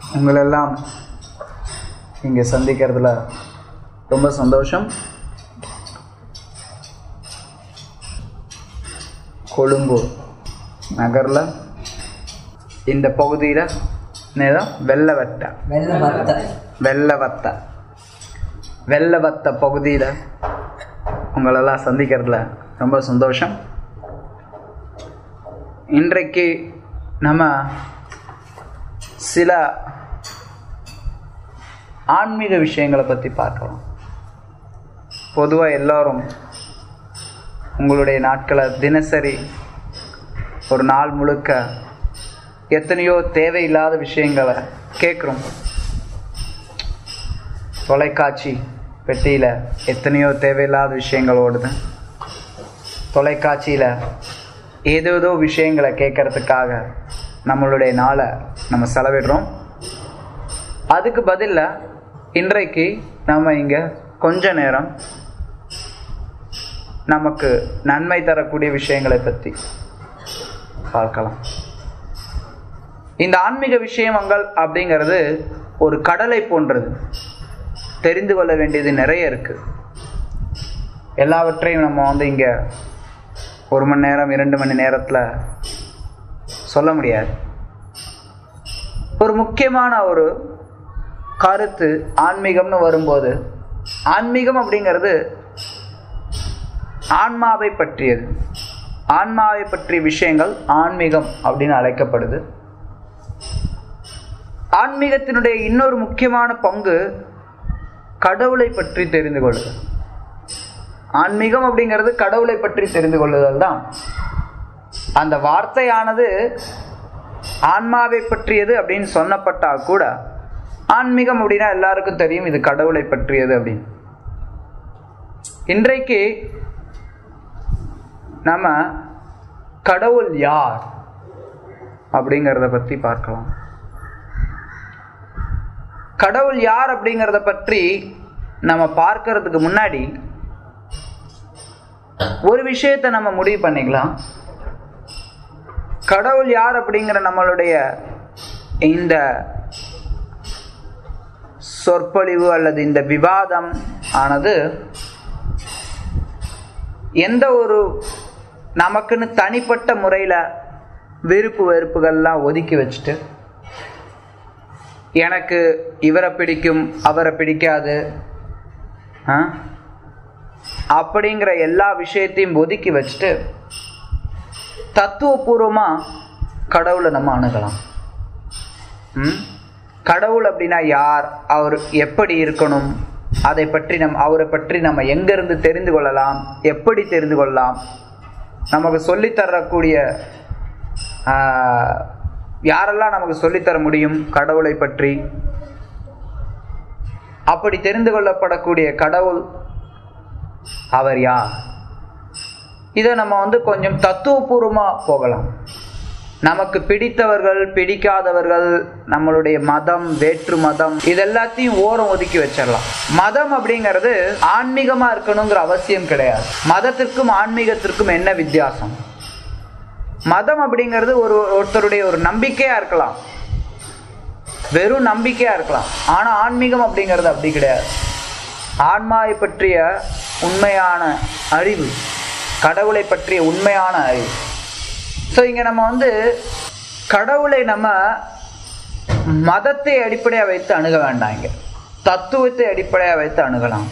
உங்களெல்லாம் இங்கே சந்திக்கிறதுல ரொம்ப சந்தோஷம் கொழும்பு நகரில் இந்த பகுதியில் நேரம் வெள்ளவட்ட வெள்ள வத்த வெள்ளவத்த வெள்ளவத்த பகுதியில் உங்களெல்லாம் சந்திக்கிறதுல ரொம்ப சந்தோஷம் இன்றைக்கு நம்ம சில ஆன்மீக விஷயங்களை பற்றி பார்க்கலாம் பொதுவாக எல்லாரும் உங்களுடைய நாட்களை தினசரி ஒரு நாள் முழுக்க எத்தனையோ தேவையில்லாத விஷயங்களை கேட்குறோம் தொலைக்காட்சி பெட்டியில் எத்தனையோ தேவையில்லாத விஷயங்கள் ஓடுது தொலைக்காட்சியில் ஏதேதோ விஷயங்களை கேட்கறதுக்காக நம்மளுடைய நாளை நம்ம செலவிடுறோம் அதுக்கு பதிலாக இன்றைக்கு நம்ம இங்கே கொஞ்ச நேரம் நமக்கு நன்மை தரக்கூடிய விஷயங்களை பற்றி பார்க்கலாம் இந்த ஆன்மீக விஷயங்கள் அப்படிங்கிறது ஒரு கடலை போன்றது தெரிந்து கொள்ள வேண்டியது நிறைய இருக்கு எல்லாவற்றையும் நம்ம வந்து இங்கே ஒரு மணி நேரம் இரண்டு மணி நேரத்தில் சொல்ல முடியாது ஒரு முக்கியமான ஒரு கருத்து ஆன்மீகம்னு வரும்போது ஆன்மீகம் அப்படிங்கிறது ஆன்மாவை பற்றியது ஆன்மாவை பற்றிய விஷயங்கள் ஆன்மீகம் அப்படின்னு அழைக்கப்படுது ஆன்மீகத்தினுடைய இன்னொரு முக்கியமான பங்கு கடவுளை பற்றி தெரிந்து கொள்ளுதல் ஆன்மீகம் அப்படிங்கிறது கடவுளை பற்றி தெரிந்து கொள்ளுதல் தான் அந்த வார்த்தையானது ஆன்மாவை பற்றியது அப்படின்னு சொன்னப்பட்டா கூட ஆன்மீகம் அப்படின்னா எல்லாருக்கும் தெரியும் இது கடவுளை பற்றியது அப்படின்னு இன்றைக்கு நம்ம கடவுள் யார் அப்படிங்கிறத பற்றி பார்க்கலாம் கடவுள் யார் அப்படிங்கிறத பற்றி நம்ம பார்க்கறதுக்கு முன்னாடி ஒரு விஷயத்தை நம்ம முடிவு பண்ணிக்கலாம் கடவுள் யார் அப்படிங்கிற நம்மளுடைய இந்த சொற்பொழிவு அல்லது இந்த விவாதம் ஆனது எந்த ஒரு நமக்குன்னு தனிப்பட்ட முறையில் விருப்பு வெறுப்புகள்லாம் ஒதுக்கி வச்சுட்டு எனக்கு இவரை பிடிக்கும் அவரை பிடிக்காது ஆ? அப்படிங்கிற எல்லா விஷயத்தையும் ஒதுக்கி வச்சுட்டு தத்துவபூர்வமாக கடவுளை நம்ம அணுகலாம் ம்? கடவுள் அப்படின்னா யார் அவர் எப்படி இருக்கணும் அதை பற்றி நம் அவரை பற்றி நம்ம எங்கிருந்து தெரிந்து கொள்ளலாம் எப்படி தெரிந்து கொள்ளலாம் நமக்கு சொல்லித்தரக்கூடிய ஆஹ், யாரெல்லாம் நமக்கு சொல்லித்தர முடியும் கடவுளை பற்றி அப்படி தெரிந்து கொள்ளப்படக்கூடிய கடவுள் அவர் யார் இதை நம்ம வந்து கொஞ்சம் தத்துவபூர்வமாக போகலாம் நமக்கு பிடித்தவர்கள் பிடிக்காதவர்கள் நம்மளுடைய மதம் வேற்று மதம் இதெல்லாத்தையும் ஓரம் ஒதுக்கி வச்சிடலாம் மதம் அப்படிங்கிறது ஆன்மீகமா இருக்கணுங்கிற அவசியம் கிடையாது மதத்திற்கும் ஆன்மீகத்திற்கும் என்ன வித்தியாசம் மதம் அப்படிங்கிறது ஒரு ஒருத்தருடைய ஒரு நம்பிக்கையா இருக்கலாம் வெறும் நம்பிக்கையா இருக்கலாம் ஆனா ஆன்மீகம் அப்படிங்கிறது அப்படி கிடையாது ஆன்மாவை பற்றிய உண்மையான அறிவு கடவுளை பற்றிய உண்மையான அறிவு ஸோ இங்கே நம்ம வந்து கடவுளை நம்ம மதத்தை அடிப்படையாக வைத்து அணுக வேண்டாம் இங்கே தத்துவத்தை அடிப்படையாக வைத்து அணுகலாம்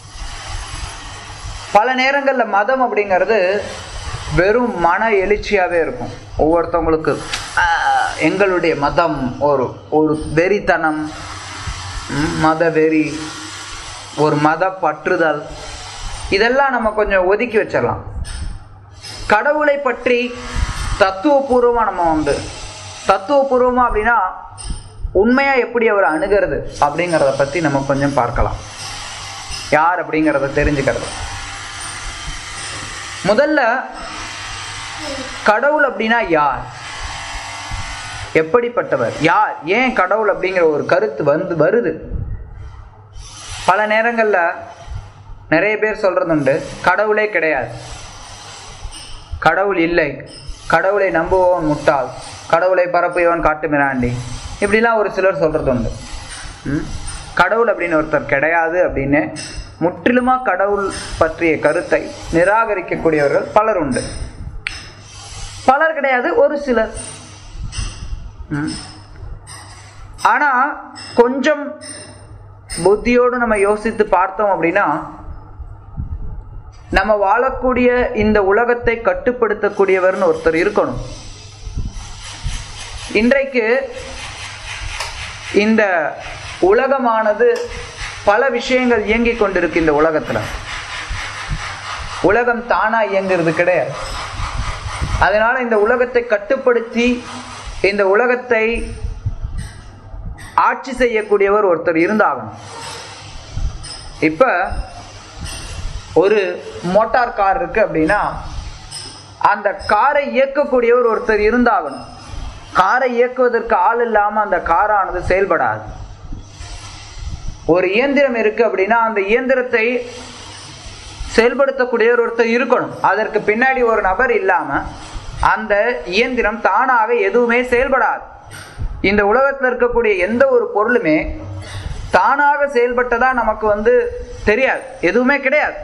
பல நேரங்களில் மதம் அப்படிங்கிறது வெறும் மன எழுச்சியாகவே இருக்கும் ஒவ்வொருத்தவங்களுக்கு "ஆஹ், எங்களுடைய மதம் ஒரு ஒரு வெறித்தனம் ம், மத வெறி ஒரு மத பற்றுதல் இதெல்லாம் நம்ம கொஞ்சம் ஒதுக்கி வச்சிடலாம் கடவுளை பற்றி தத்துவபூர்வமாக நம்ம வந்து தத்துவபூர்வமாக அப்படின்னா உண்மையாக எப்படி அவர் அணுகிறது அப்படிங்கிறத பற்றி நம்ம கொஞ்சம் பார்க்கலாம் யார் அப்படிங்கிறத தெரிஞ்சுக்கிறது முதல்ல கடவுள் அப்படின்னா யார் எப்படிப்பட்டவர் யார் ஏன் கடவுள் அப்படிங்கிற ஒரு கருத்து வந்து வருது பல நேரங்களில் நிறைய பேர் சொல்றதுண்டு கடவுளே கிடையாது கடவுள் இல்லை கடவுளை நம்புபவன் முட்டாள் கடவுளை பரப்புயவன் காட்டு மிராண்டி இப்படிலாம் ஒரு சிலர் சொல்றது உண்டு ம்? கடவுள் அப்படின்னு ஒருத்தர் கிடையாது அப்படின்னு முற்றிலுமா கடவுள் பற்றிய கருத்தை நிராகரிக்கக்கூடியவர்கள் பலர் உண்டு பலர் கிடையாது ஒரு சிலர் ம். ஆனா கொஞ்சம் புத்தியோடு நம்ம யோசித்து பார்த்தோம் அப்படின்னா நம்ம வாழக்கூடிய இந்த உலகத்தை கட்டுப்படுத்தக்கூடியவர்னு ஒருத்தர் இருக்கணும் இன்றைக்கு இந்த உலகமானது பல விஷயங்கள் இயங்கிக் கொண்டிருக்கு இந்த உலகத்துல உலகம் தானா இயங்குறது கிடையாது அதனால இந்த உலகத்தை கட்டுப்படுத்தி இந்த உலகத்தை ஆட்சி செய்யக்கூடியவர் ஒருத்தர் இருந்தாகணும் இப்ப ஒரு மோட்டார் கார் இருக்கு அப்படின்னா அந்த காரை இயக்கக்கூடியவர் ஒருத்தர் இருந்தாகணும் காரை இயக்குவதற்கு ஆள் இல்லாம அந்த காரானது செயல்படாது ஒரு இயந்திரம் இருக்கு அப்படின்னா அந்த இயந்திரத்தை செயல்படுத்தக்கூடியவர் ஒருத்தர் இருக்கணும் அதற்கு பின்னாடி ஒரு நபர் இல்லாம அந்த இயந்திரம் தானாக எதுவுமே செயல்படாது இந்த உலகத்துல இருக்கக்கூடிய எந்த ஒரு பொருளுமே தானாக செயல்பட்டதா நமக்கு வந்து தெரியாது எதுவுமே கிடையாது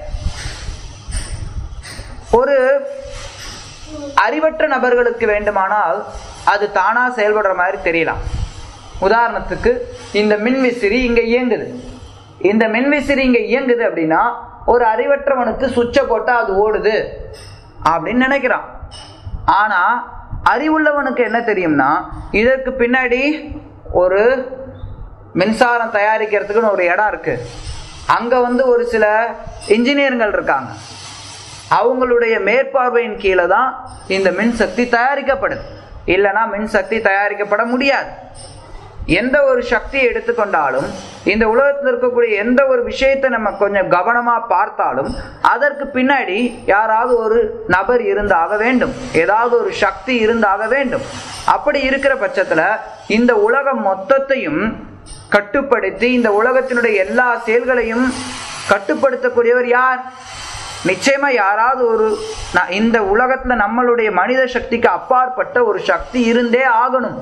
ஒரு அறிவற்ற நபர்களுக்கு வேண்டுமானால் அது தானா செயல்படுற மாதிரி தெரியலாம் உதாரணத்துக்கு இந்த மின்விசிறி இங்க இயங்குது இந்த மின்விசிறி இங்க இயங்குது அப்படின்னா ஒரு அறிவற்றவனுக்கு சுவிட்சை போட்டா அது ஓடுது அப்படின்னு நினைக்கிறான் ஆனா அறிவுள்ளவனுக்கு என்ன தெரியும்னா இதற்கு பின்னாடி ஒரு மின்சாரம் தயாரிக்கிறதுக்குன்னு ஒரு இடம் இருக்கு அங்க வந்து ஒரு சில இன்ஜினியர்கள் இருக்காங்க அவங்களுடைய மேற்பார்வையின் கீழே தான் இந்த மின்சக்தி தயாரிக்கப்படுது இல்லைன்னா மின்சக்தி தயாரிக்கப்பட முடியாது எந்த ஒரு சக்தியை எடுத்துக்கொண்டாலும் இந்த உலகத்தில் இருக்கக்கூடிய எந்த ஒரு விஷயத்தை நம்ம கொஞ்சம் கவனமா பார்த்தாலும் அதற்கு பின்னாடி யாராவது ஒரு நபர் இருந்தாக வேண்டும் ஏதாவது ஒரு சக்தி இருந்தாக வேண்டும் அப்படி இருக்கிற பட்சத்துல இந்த உலகம் மொத்தத்தையும் கட்டுப்படுத்தி இந்த உலகத்தினுடைய எல்லா செயல்களையும் கட்டுப்படுத்தக்கூடியவர் யார் நிச்சயமா யாராவது ஒரு ந- இந்த உலகத்துல நம்மளுடைய மனித சக்திக்கு அப்பாற்பட்ட ஒரு சக்தி இருந்தே ஆகணும்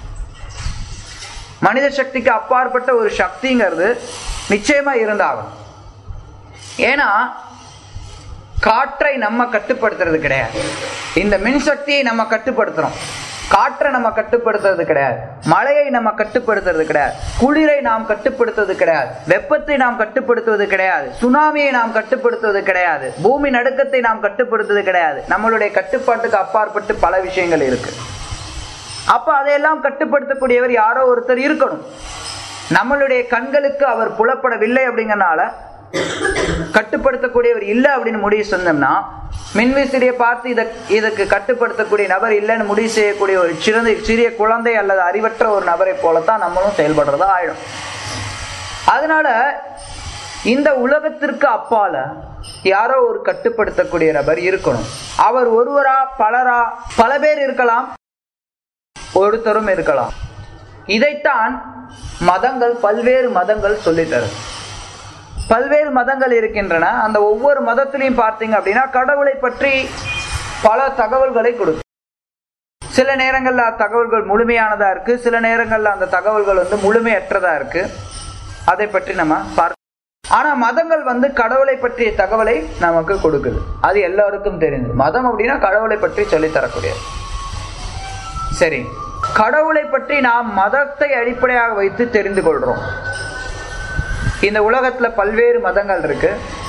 மனித சக்திக்கு அப்பாற்பட்ட ஒரு சக்திங்கிறது நிச்சயமா இருந்தாகணும் ஏன்னா காற்றை நம்ம கட்டுப்படுத்துறது கிடையாது இந்த மின்சக்தியை நம்ம கட்டுப்படுத்துறோம் காற்றை நம்ம கட்டுப்படுத்துறது கிடையாது மழையை நம்ம கட்டுப்படுத்துறது கிடையாது குளிரை நாம் கட்டுப்படுத்துவது கிடையாது வெப்பத்தை நாம் கட்டுப்படுத்துவது கிடையாது சுனாமியை நாம் கட்டுப்படுத்துவது கிடையாது பூமி நடுக்கத்தை நாம் கட்டுப்படுத்துவது கிடையாது நம்மளுடைய கட்டுப்பாட்டுக்கு அப்பாற்பட்டு பல விஷயங்கள் இருக்கு அப்ப அதையெல்லாம் கட்டுப்படுத்தக்கூடியவர் யாரோ ஒருத்தர் இருக்கணும் நம்மளுடைய கண்களுக்கு அவர் புலப்படவில்லை அப்படிங்கறனால கட்டுப்படுத்தக்கூடியவர் இல்லை அப்படின்னு முடிவு சொன்னோம்னா மின்விசிறியை பார்த்து இதை இதுக்கு கட்டுப்படுத்தக்கூடிய நபர் இல்லைன்னு முடிவு செய்யக்கூடிய ஒரு சிறந்த சிறிய குழந்தை அல்லது அறிவற்ற ஒரு நபரை போலத்தான் நம்மளும் செயல்படுறதா ஆயிடும் அதனால இந்த உலகத்திற்கு அப்பால யாரோ ஒரு கட்டுப்படுத்தக்கூடிய நபர் இருக்கணும் அவர் ஒருவரா பலரா பல பேர் இருக்கலாம் ஒருத்தரும் இருக்கலாம் இதைத்தான் மதங்கள் பல்வேறு மதங்கள் சொல்லித் தரும் பல்வேறு மதங்கள் இருக்கின்றன அந்த ஒவ்வொரு மதத்திலையும் பார்த்தீங்க அப்படின்னா கடவுளை பற்றி பல தகவல்களை கொடுக்கும் சில நேரங்கள்ல தகவல்கள் முழுமையானதா இருக்கு சில நேரங்கள்ல அந்த தகவல்கள் வந்து முழுமையற்றதா இருக்கு அதை பற்றி நம்ம பார்க்க ஆனா மதங்கள் வந்து கடவுளை பற்றிய தகவலை நமக்கு கொடுக்குது அது எல்லாருக்கும் தெரியுது மதம் அப்படின்னா கடவுளை பற்றி சொல்லித் தரக்கூடியது சரி கடவுளை பற்றி நாம் மதத்தை அடிப்படையாக வைத்து தெரிந்து கொள்றோம் இந்த உலகத்துல பல்வேறு மதங்கள் இருக்கு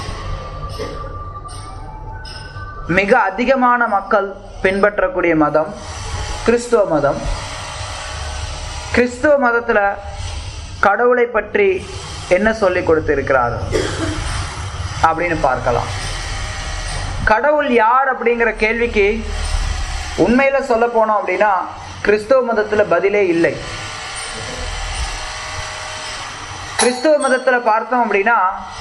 மிக அதிகமான மக்கள் பின்பற்றக்கூடிய மதம் கிறிஸ்துவ மதம் கிறிஸ்துவ மதத்துல கடவுளை பற்றி என்ன சொல்லி கொடுத்திருக்கிறார் அப்படின்னு பார்க்கலாம் கடவுள் யார் அப்படிங்கிற கேள்விக்கு உண்மையில சொல்ல போனோம் அப்படின்னா கிறிஸ்துவ மதத்துல பதிலே இல்லை கிறிஸ்துவ மதத்துல பார்த்தோம் அப்படின்னா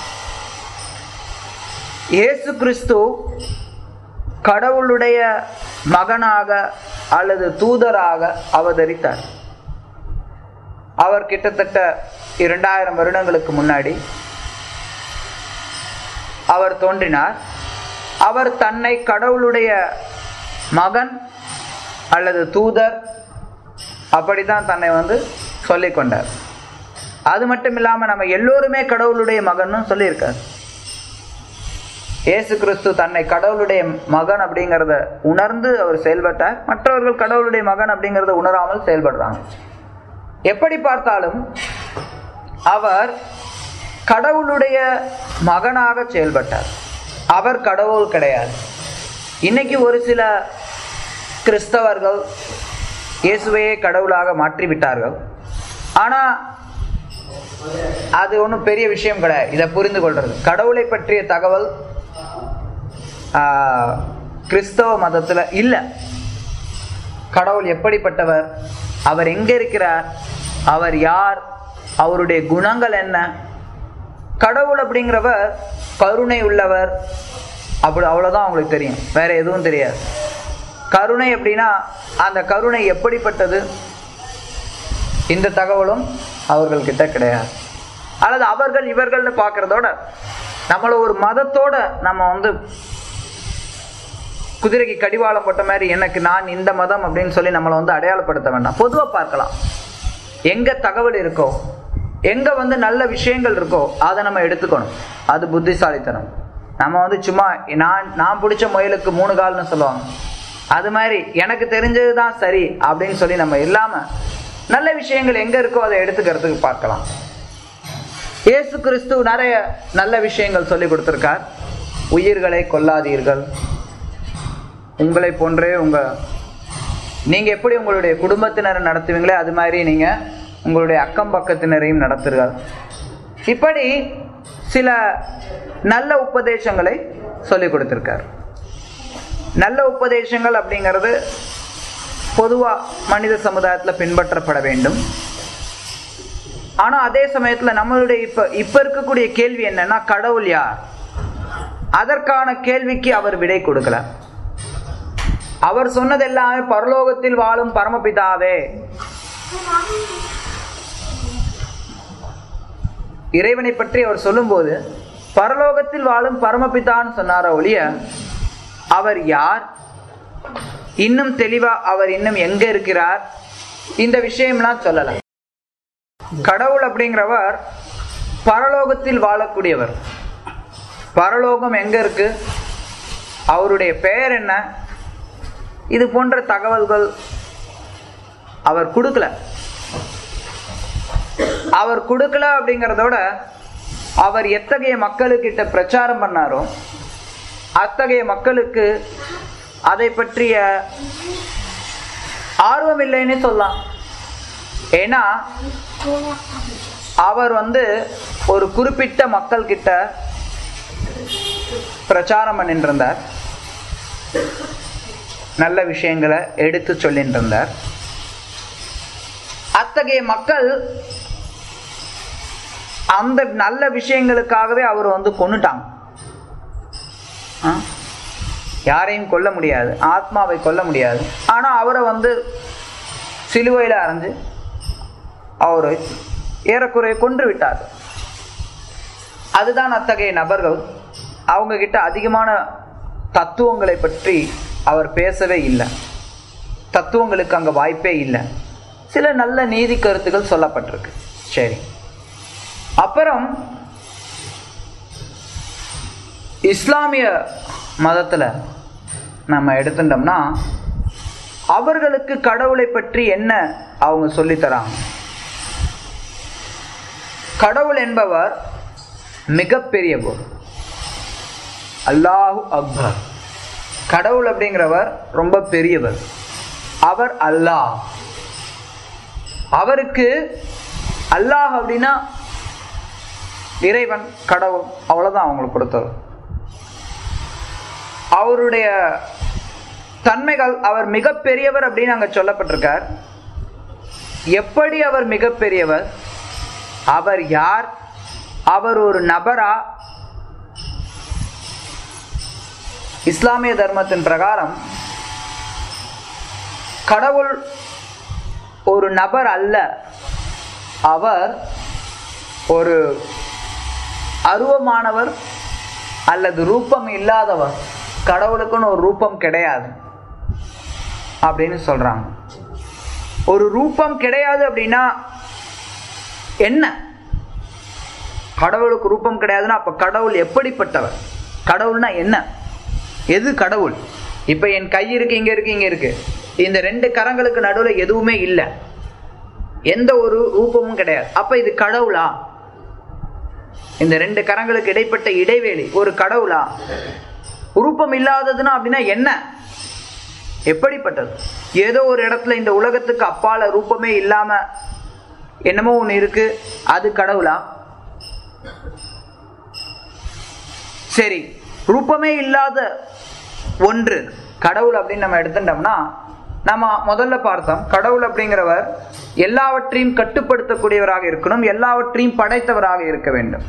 இயேசு கிறிஸ்து கடவுளுடைய மகனாக அல்லது தூதராக அவதரித்தார் அவர் கிட்டத்தட்ட இரண்டாயிரம் வருடங்களுக்கு முன்னாடி அவர் தோன்றினார் அவர் தன்னை கடவுளுடைய மகன் அல்லது தூதர் அப்படித்தான் தன்னை வந்து சொல்லிக் கொண்டார் அது மட்டும் இல்லாம நம்ம எல்லோருமே கடவுளுடைய மகன்னு சொல்லியிருக்கார் இயேசு கிறிஸ்து தன்னை கடவுளுடைய மகன் அப்படிங்கிறத உணர்ந்து அவர் செயல்பட்டார் மற்றவர்கள் கடவுளுடைய மகன் அப்படிங்கிறத உணராமல் செயல்படுறாங்க எப்படி பார்த்தாலும் அவர் கடவுளுடைய மகனாக செயல்பட்டார் அவர் கடவுள் கிடையாது இன்னைக்கு ஒரு சில கிறிஸ்தவர்கள் இயேசுவையே கடவுளாக மாற்றிவிட்டார்கள் ஆனால் அது ஒன்றும் பெரிய விஷயம் கிடையாது இதை புரிந்து கொள்றது கடவுளை பற்றிய தகவல் ஆஹ், கிறிஸ்தவ மதத்தில் இல்லை கடவுள் எப்படிப்பட்டவர் அவர் எங்கே இருக்கிறார் அவர் யார் அவருடைய குணங்கள் என்ன கடவுள் அப்படிங்கிறவர் கருணை உள்ளவர் அப்படி அவ்வளோதான் அவங்களுக்கு தெரியும் வேற எதுவும் தெரியாது கருணை அப்படின்னா அந்த கருணை எப்படிப்பட்டது இந்த தகவலும் அவர்கள்கிட்ட கிடையாது அல்லது அவர்கள் இவர்கள்னு பார்க்கறதோட நம்மளை ஒரு மதத்தோட நம்ம வந்து குதிரைக்கு கடிவாளம் போட்ட மாதிரி எனக்கு நான் இந்த மதம் அப்படின்னு சொல்லி நம்மளை வந்து அடையாளப்படுத்த வேண்டாம் பொதுவாக பார்க்கலாம் எங்க தகவல் இருக்கோ எங்க வந்து நல்ல விஷயங்கள் இருக்கோ அதை நம்ம எடுத்துக்கணும் அது புத்திசாலித்தனம் நம்ம வந்து சும்மா நான் நான் பிடிச்ச முயலுக்கு மூணு கால்னு சொல்லுவாங்க அது மாதிரி எனக்கு தெரிஞ்சது தான் சரி அப்படின்னு சொல்லி நம்ம இல்லாம நல்ல விஷயங்கள் எங்க இருக்கோ அதை எடுத்துக்கிறதுக்கு பார்க்கலாம் இயேசு கிறிஸ்து நிறைய நல்ல விஷயங்கள் சொல்லி கொடுத்துருக்கார் உயிர்களை கொல்லாதீர்கள் உங்களை போன்றே உங்க நீங்க எப்படி உங்களுடைய குடும்பத்தினரை நடத்துவீங்களோ அது மாதிரி நீங்க உங்களுடைய அக்கம் பக்கத்தினரையும் நடத்துங்கள் இப்படி சில நல்ல உபதேசங்களை சொல்லி கொடுத்திருக்கார் நல்ல உபதேசங்கள் அப்படிங்கிறது பொதுவா மனித சமுதாயத்துல பின்பற்றப்பட வேண்டும் ஆனா அதே சமயத்துல நம்மளுடைய இப்ப இப்ப இருக்கக்கூடிய கேள்வி என்னன்னா கடவுள் யார் அதற்கான கேள்விக்கு அவர் விடை கொடுக்கல அவர் சொன்னதெல்லாமே பரலோகத்தில் வாழும் பரமபிதாவே இறைவனை பற்றி அவர் சொல்லும்போது பரலோகத்தில் வாழும் பரமபிதான்னு சொன்னார ஒழிய அவர் யார் இன்னும் தெளிவா அவர் இன்னும் எங்க இருக்கிறார் இந்த விஷயம்லாம் சொல்லல கடவுள் அப்படிங்கிறவர் பரலோகத்தில் வாழக்கூடியவர் பரலோகம் எங்க இருக்கு அவருடைய பெயர் என்ன இது போன்ற தகவல்கள் அவர் கொடுக்கல அவர் கொடுக்கல அப்படிங்கிறதோட அவர் எத்தகைய மக்களுக்கிட்ட பிரச்சாரம் பண்ணாரோ அத்தகைய மக்களுக்கு அதை பற்றிய ஆர்வம் இல்லைன்னு சொல்லலாம் ஏன்னா அவர் வந்து ஒரு குறிப்பிட்ட மக்கள் கிட்ட பிரச்சாரம் பண்ணிட்டு இருந்தார் நல்ல விஷயங்களை எடுத்து சொல்லிட்டு இருந்தார் அத்தகைய மக்கள் அந்த நல்ல விஷயங்களுக்காகவே அவர் வந்து கொன்னுட்டாங்க ஆ? யாரையும் கொல்ல முடியாது ஆத்மாவை கொல்ல முடியாது ஆனா அவரை வந்து சிலுவையில் அரைஞ்சு அவரை ஏறக்குறைய கொன்று விட்டார் அதுதான் அத்தகைய நபர்கள் அவங்க கிட்ட அதிகமான தத்துவங்களை பற்றி அவர் பேசவே இல்லை தத்துவங்களுக்கு அங்க வாய்ப்பே இல்லை சில நல்ல நீதி கருத்துக்கள் சொல்லப்பட்டிருக்கு சரி அப்புறம் இஸ்லாமிய மதத்துல நம்ம எடுத்துட்டோம்னா அவர்களுக்கு கடவுளை பற்றி என்ன அவங்க சொல்லித் தராங்க கடவுள் என்பவர் மிகப்பெரியவர் அல்லாஹு அக்பர் கடவுள் அப்படிங்கிறவர் ரொம்ப பெரியவர் அவர் அல்லாஹ் அவருக்கு அல்லாஹ் அப்படின்னா இறைவன் கடவுள் அவ்வளவுதான் அவங்களுக்கு கொடுத்தது அவருடைய தன்மைகள் அவர் மிகப்பெரியவர் அப்படின்னு அங்க சொல்லப்பட்டிருக்கார் எப்படி அவர் மிகப்பெரியவர் அவர் யார் அவர் ஒரு நபரா இஸ்லாமிய தர்மத்தின் பிரகாரம் கடவுள் ஒரு நபர் அல்ல அவர் ஒரு அருவமானவர் அல்லது ரூபம் இல்லாதவர் கடவுளுக்குன்னு ஒரு ரூபம் கிடையாது அப்படின்னு சொல்றாங்க ஒரு ரூபம் கிடையாது அப்படின்னா என்ன கடவுளுக்கு ரூபம் கிடையாதுன்னா அப்ப கடவுள் எப்படிப்பட்டவர் கடவுள்னா என்ன எது கடவுள் இப்ப என் கை இருக்கு இங்க இருக்கு இங்க இருக்கு இந்த ரெண்டு கரங்களுக்கு நடுவுல எதுவுமே இல்லை எந்த ஒரு ரூபமும் கிடையாது அப்ப இது கடவுளா இந்த ரெண்டு கரங்களுக்கு இடைப்பட்ட இடைவேளை ஒரு கடவுளா உருப்பம் இல்லாததுன்னா அப்படின்னா என்ன எப்படிப்பட்டது ஏதோ ஒரு இடத்துல இந்த உலகத்துக்கு அப்பால ரூபமே இல்லாம என்னமோ ஒண்ணு இருக்கு அது கடவுளா சரி ரூபமே இல்லாத ஒன்று கடவுள் அப்படின்னு நம்ம எடுத்துட்டோம்னா நம்ம முதல்ல பார்த்தோம் கடவுள் அப்படிங்கிறவர் எல்லாவற்றையும் கட்டுப்படுத்தக்கூடியவராக இருக்கணும் எல்லாவற்றையும் படைத்தவராக இருக்க வேண்டும்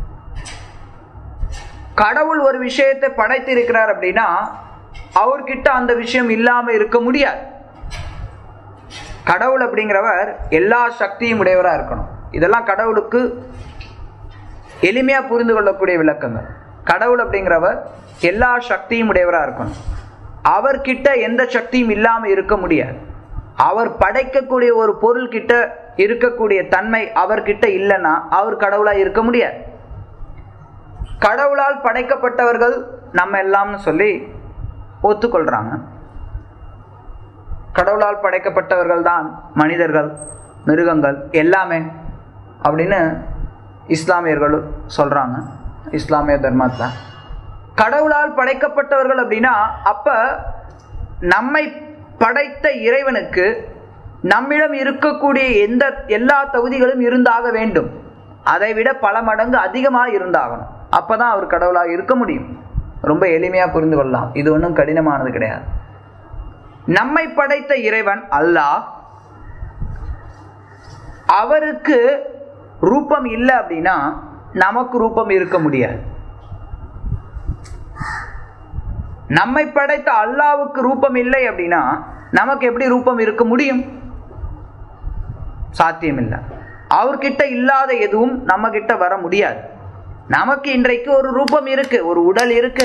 கடவுள் ஒரு விஷயத்தை படைத்து இருக்கிறார் அப்படின்னா அவர்கிட்ட அந்த விஷயம் இல்லாம இருக்க முடியாது கடவுள் அப்படிங்கிறவர் எல்லா சக்தியும் உடையவரா இருக்கணும் இதெல்லாம் கடவுளுக்கு எளிமையா புரிந்து கொள்ளக்கூடிய விளக்கங்கள் கடவுள் அப்படிங்கிறவர் எல்லா சக்தியும் உடையவரா இருக்கணும் அவர்கிட்ட எந்த சக்தியும் இல்லாம இருக்க முடியாது அவர் படைக்கக்கூடிய ஒரு பொருள் கிட்ட இருக்கக்கூடிய தன்மை அவர்கிட்ட இல்லைன்னா அவர் கடவுளா இருக்க முடியாது கடவுளால் படைக்கப்பட்டவர்கள் நம்ம எல்லாம்னு சொல்லி ஒத்துக்கொள்றாங்க கடவுளால் படைக்கப்பட்டவர்கள் தான் மனிதர்கள் மிருகங்கள் எல்லாமே அப்படின்னு இஸ்லாமியர்கள் சொல்றாங்க இஸ்லாமிய தர்மத்தில் கடவுளால் படைக்கப்பட்டவர்கள் அப்படின்னா அப்ப நம்மை படைத்த இறைவனுக்கு நம்மிடம் இருக்கக்கூடிய எந்த எல்லா தகுதிகளும் இருந்தாக வேண்டும் அதை விட பல மடங்கு அதிகமாக இருந்தாகணும் அப்பதான் அவர் கடவுளாக இருக்க முடியும் ரொம்ப எளிமையா புரிந்து கொள்ளலாம் இது ஒன்றும் கடினமானது கிடையாது நம்மை படைத்த இறைவன் அல்லாஹ் அவருக்கு ரூபம் இல்லை அப்படின்னா நமக்கு ரூபம் இருக்க முடியாது நம்மை படைத்த அல்லாவுக்கு ரூபம் இல்லை அப்படின்னா நமக்கு எப்படி ரூபம் இருக்க முடியும் சாத்தியம் இல்லை அவர்கிட்ட இல்லாத எதுவும் நம்ம கிட்ட வர முடியாது நமக்கு இன்றைக்கு ஒரு ரூபம் இருக்கு ஒரு உடல் இருக்கு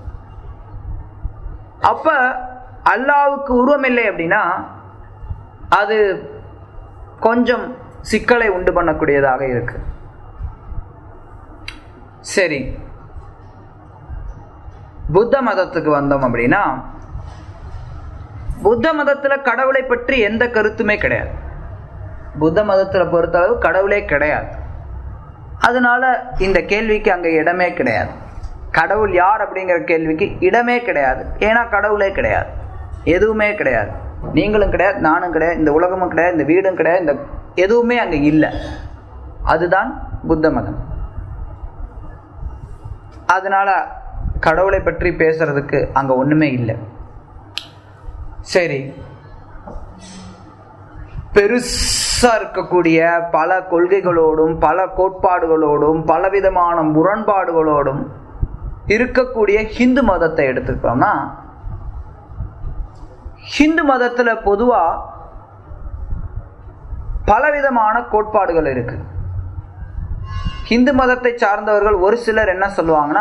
அப்ப அல்லாவுக்கு உருவம் இல்லை அப்படின்னா அது கொஞ்சம் சிக்கலை உண்டு பண்ணக்கூடியதாக இருக்கு சரி புத்த மதத்துக்கு வந்தோம் அப்படின்னா புத்த மதத்துல கடவுளை பற்றி எந்த கருத்துமே கிடையாது புத்த மதத்துல பொறுத்தளவு கடவுளே கிடையாது அதனால இந்த கேள்விக்கு அங்க இடமே கிடையாது கடவுள் யார் அப்படிங்கிற கேள்விக்கு இடமே கிடையாது ஏன்னா கடவுளே கிடையாது எதுவுமே கிடையாது நீங்களும் கிடையாது நானும் கிடையாது இந்த உலகமும் கிடையாது இந்த வீடும் கிடையாது இந்த எதுவுமே அங்க இல்லை அதுதான் புத்த மதம் அதனால கடவுளை பற்றி பேசுறதுக்கு அங்க ஒண்ணுமே இல்லை சரி பெருசா இருக்கக்கூடிய பல கொள்கைகளோடும் பல கோட்பாடுகளோடும் பலவிதமான முரண்பாடுகளோடும் இருக்கக்கூடிய ஹிந்து மதத்தை எடுத்துக்கிட்டோம்னா ஹிந்து மதத்துல பொதுவா பலவிதமான கோட்பாடுகள் இருக்கு ஹிந்து மதத்தை சார்ந்தவர்கள் ஒரு சிலர் என்ன சொல்லுவாங்கன்னா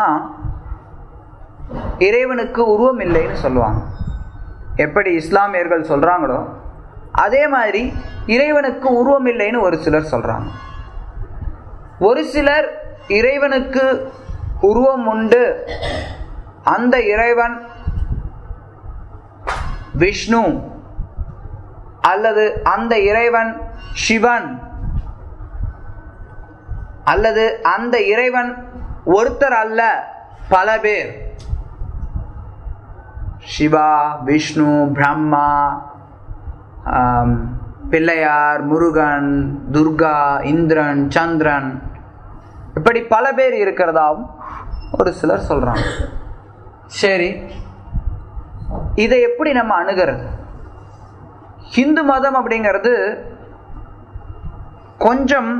இறைவனுக்கு உருவம் இல்லைன்னு சொல்லுவாங்க எப்படி இஸ்லாமியர்கள் சொல்றாங்களோ அதே மாதிரி இறைவனுக்கு உருவம் இல்லைன்னு ஒரு சிலர் சொல்றாங்க ஒரு சிலர் இறைவனுக்கு உருவம் உண்டு அந்த இறைவன் விஷ்ணு அல்லது அந்த இறைவன் சிவன் அல்லது அந்த இறைவன் ஒருத்தர் அல்ல பல பேர் சிவா விஷ்ணு பிரம்மா ஆம், பிள்ளையார் முருகன் துர்கா இந்திரன் சந்திரன் இப்படி பல பேர் இருக்கிறதாவும் ஒரு சிலர் சொல்றாங்க சரி இதை எப்படி நம்ம அணுகிறது ஹிந்து மதம் அப்படிங்கிறது கொஞ்சம்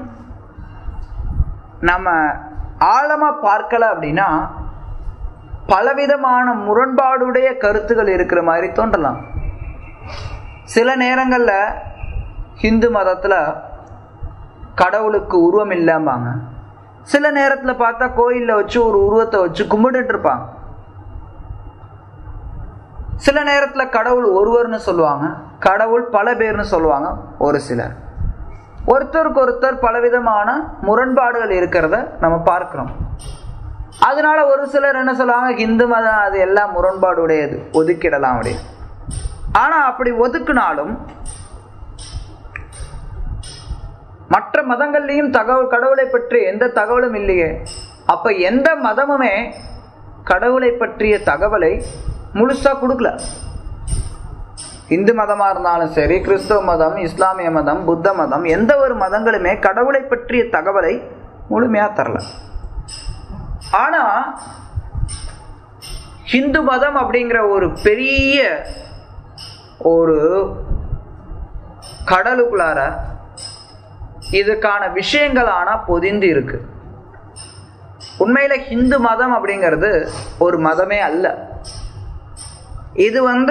நம்ம ஆழமா பார்க்கல அப்படின்னா பலவிதமான முரண்பாடுடைய கருத்துகள் இருக்கிற மாதிரி தோன்றலாம் சில நேரங்கள்ல ஹிந்து மதத்துல கடவுளுக்கு உருவம் இல்லாமாங்க சில நேரத்துல பார்த்தா கோயில்ல வச்சு ஒரு உருவத்தை வச்சு கும்பிட்டுட்டு இருப்பாங்க சில நேரத்துல கடவுள் ஒருவர்னு சொல்லுவாங்க கடவுள் பல பேர்னு சொல்லுவாங்க ஒரு சிலர் ஒருத்தருக்கு ஒருத்தர் பலவிதமான முரண்பாடுகள் இருக்கிறத நம்ம பார்க்கிறோம் அதனால ஒரு சிலர் என்ன சொல்லுவாங்க இந்து மதம் அது எல்லாம் முரண்பாடு உடையது ஒதுக்கிடலாம் அப்படின்னு ஆனா அப்படி ஒதுக்குனாலும் மற்ற மதங்கள்லையும் தகவல் கடவுளை பற்றி எந்த தகவலும் இல்லையே அப்ப எந்த மதமுமே கடவுளை பற்றிய தகவலை முழுசா கொடுக்கல இந்து மதமா இருந்தாலும் சரி கிறிஸ்தவ மதம் இஸ்லாமிய மதம் புத்த மதம் எந்த ஒரு மதங்களுமே கடவுளை பற்றிய தகவலை முழுமையா தரல ஆனா ஹிந்து மதம் அப்படிங்கிற ஒரு பெரிய ஒரு கடலுக்குள்ளார இதுக்கான விஷயங்கள் ஆனா பொதிந்து இருக்கு உண்மையில ஹிந்து மதம் அப்படிங்கிறது ஒரு மதமே அல்ல இது வந்து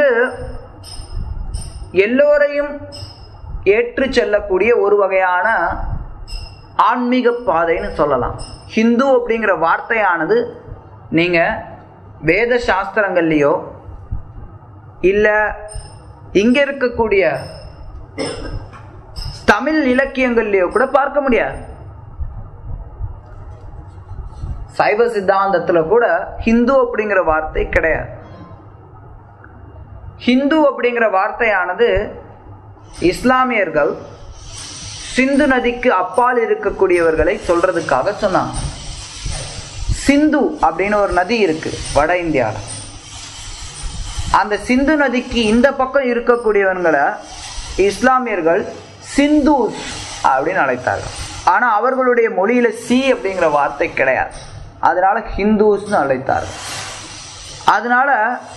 எல்லோரையும் ஏற்று செல்லக்கூடிய ஒரு வகையான ஆன்மீக பாதைன்னு சொல்லலாம் ஹிந்து அப்படிங்கிற வார்த்தையானது நீங்க வேத சாஸ்திரங்கள்லையோ இல்ல இங்க இருக்கக்கூடிய தமிழ் இலக்கியங்கள்லயோ கூட பார்க்க முடியாது சைவ சித்தாந்தத்துல கூட ஹிந்து அப்படிங்கிற வார்த்தை கிடையாது ஹிந்து அப்படிங்கிற வார்த்தையானது இஸ்லாமியர்கள் சிந்து நதிக்கு அப்பால் இருக்கக்கூடியவர்களை சொல்றதுக்காக சொன்னாங்க சிந்து அப்படின்னு ஒரு நதி இருக்கு வட இந்தியாவில் அந்த சிந்து நதிக்கு இந்த பக்கம் இருக்கக்கூடியவங்களை இஸ்லாமியர்கள் சிந்தூஸ் அப்படின்னு அழைத்தார்கள் ஆனா அவர்களுடைய மொழியில சி அப்படிங்கிற வார்த்தை கிடையாது அதனால ஹிந்துஸ்னு அழைத்தார்கள் அதனால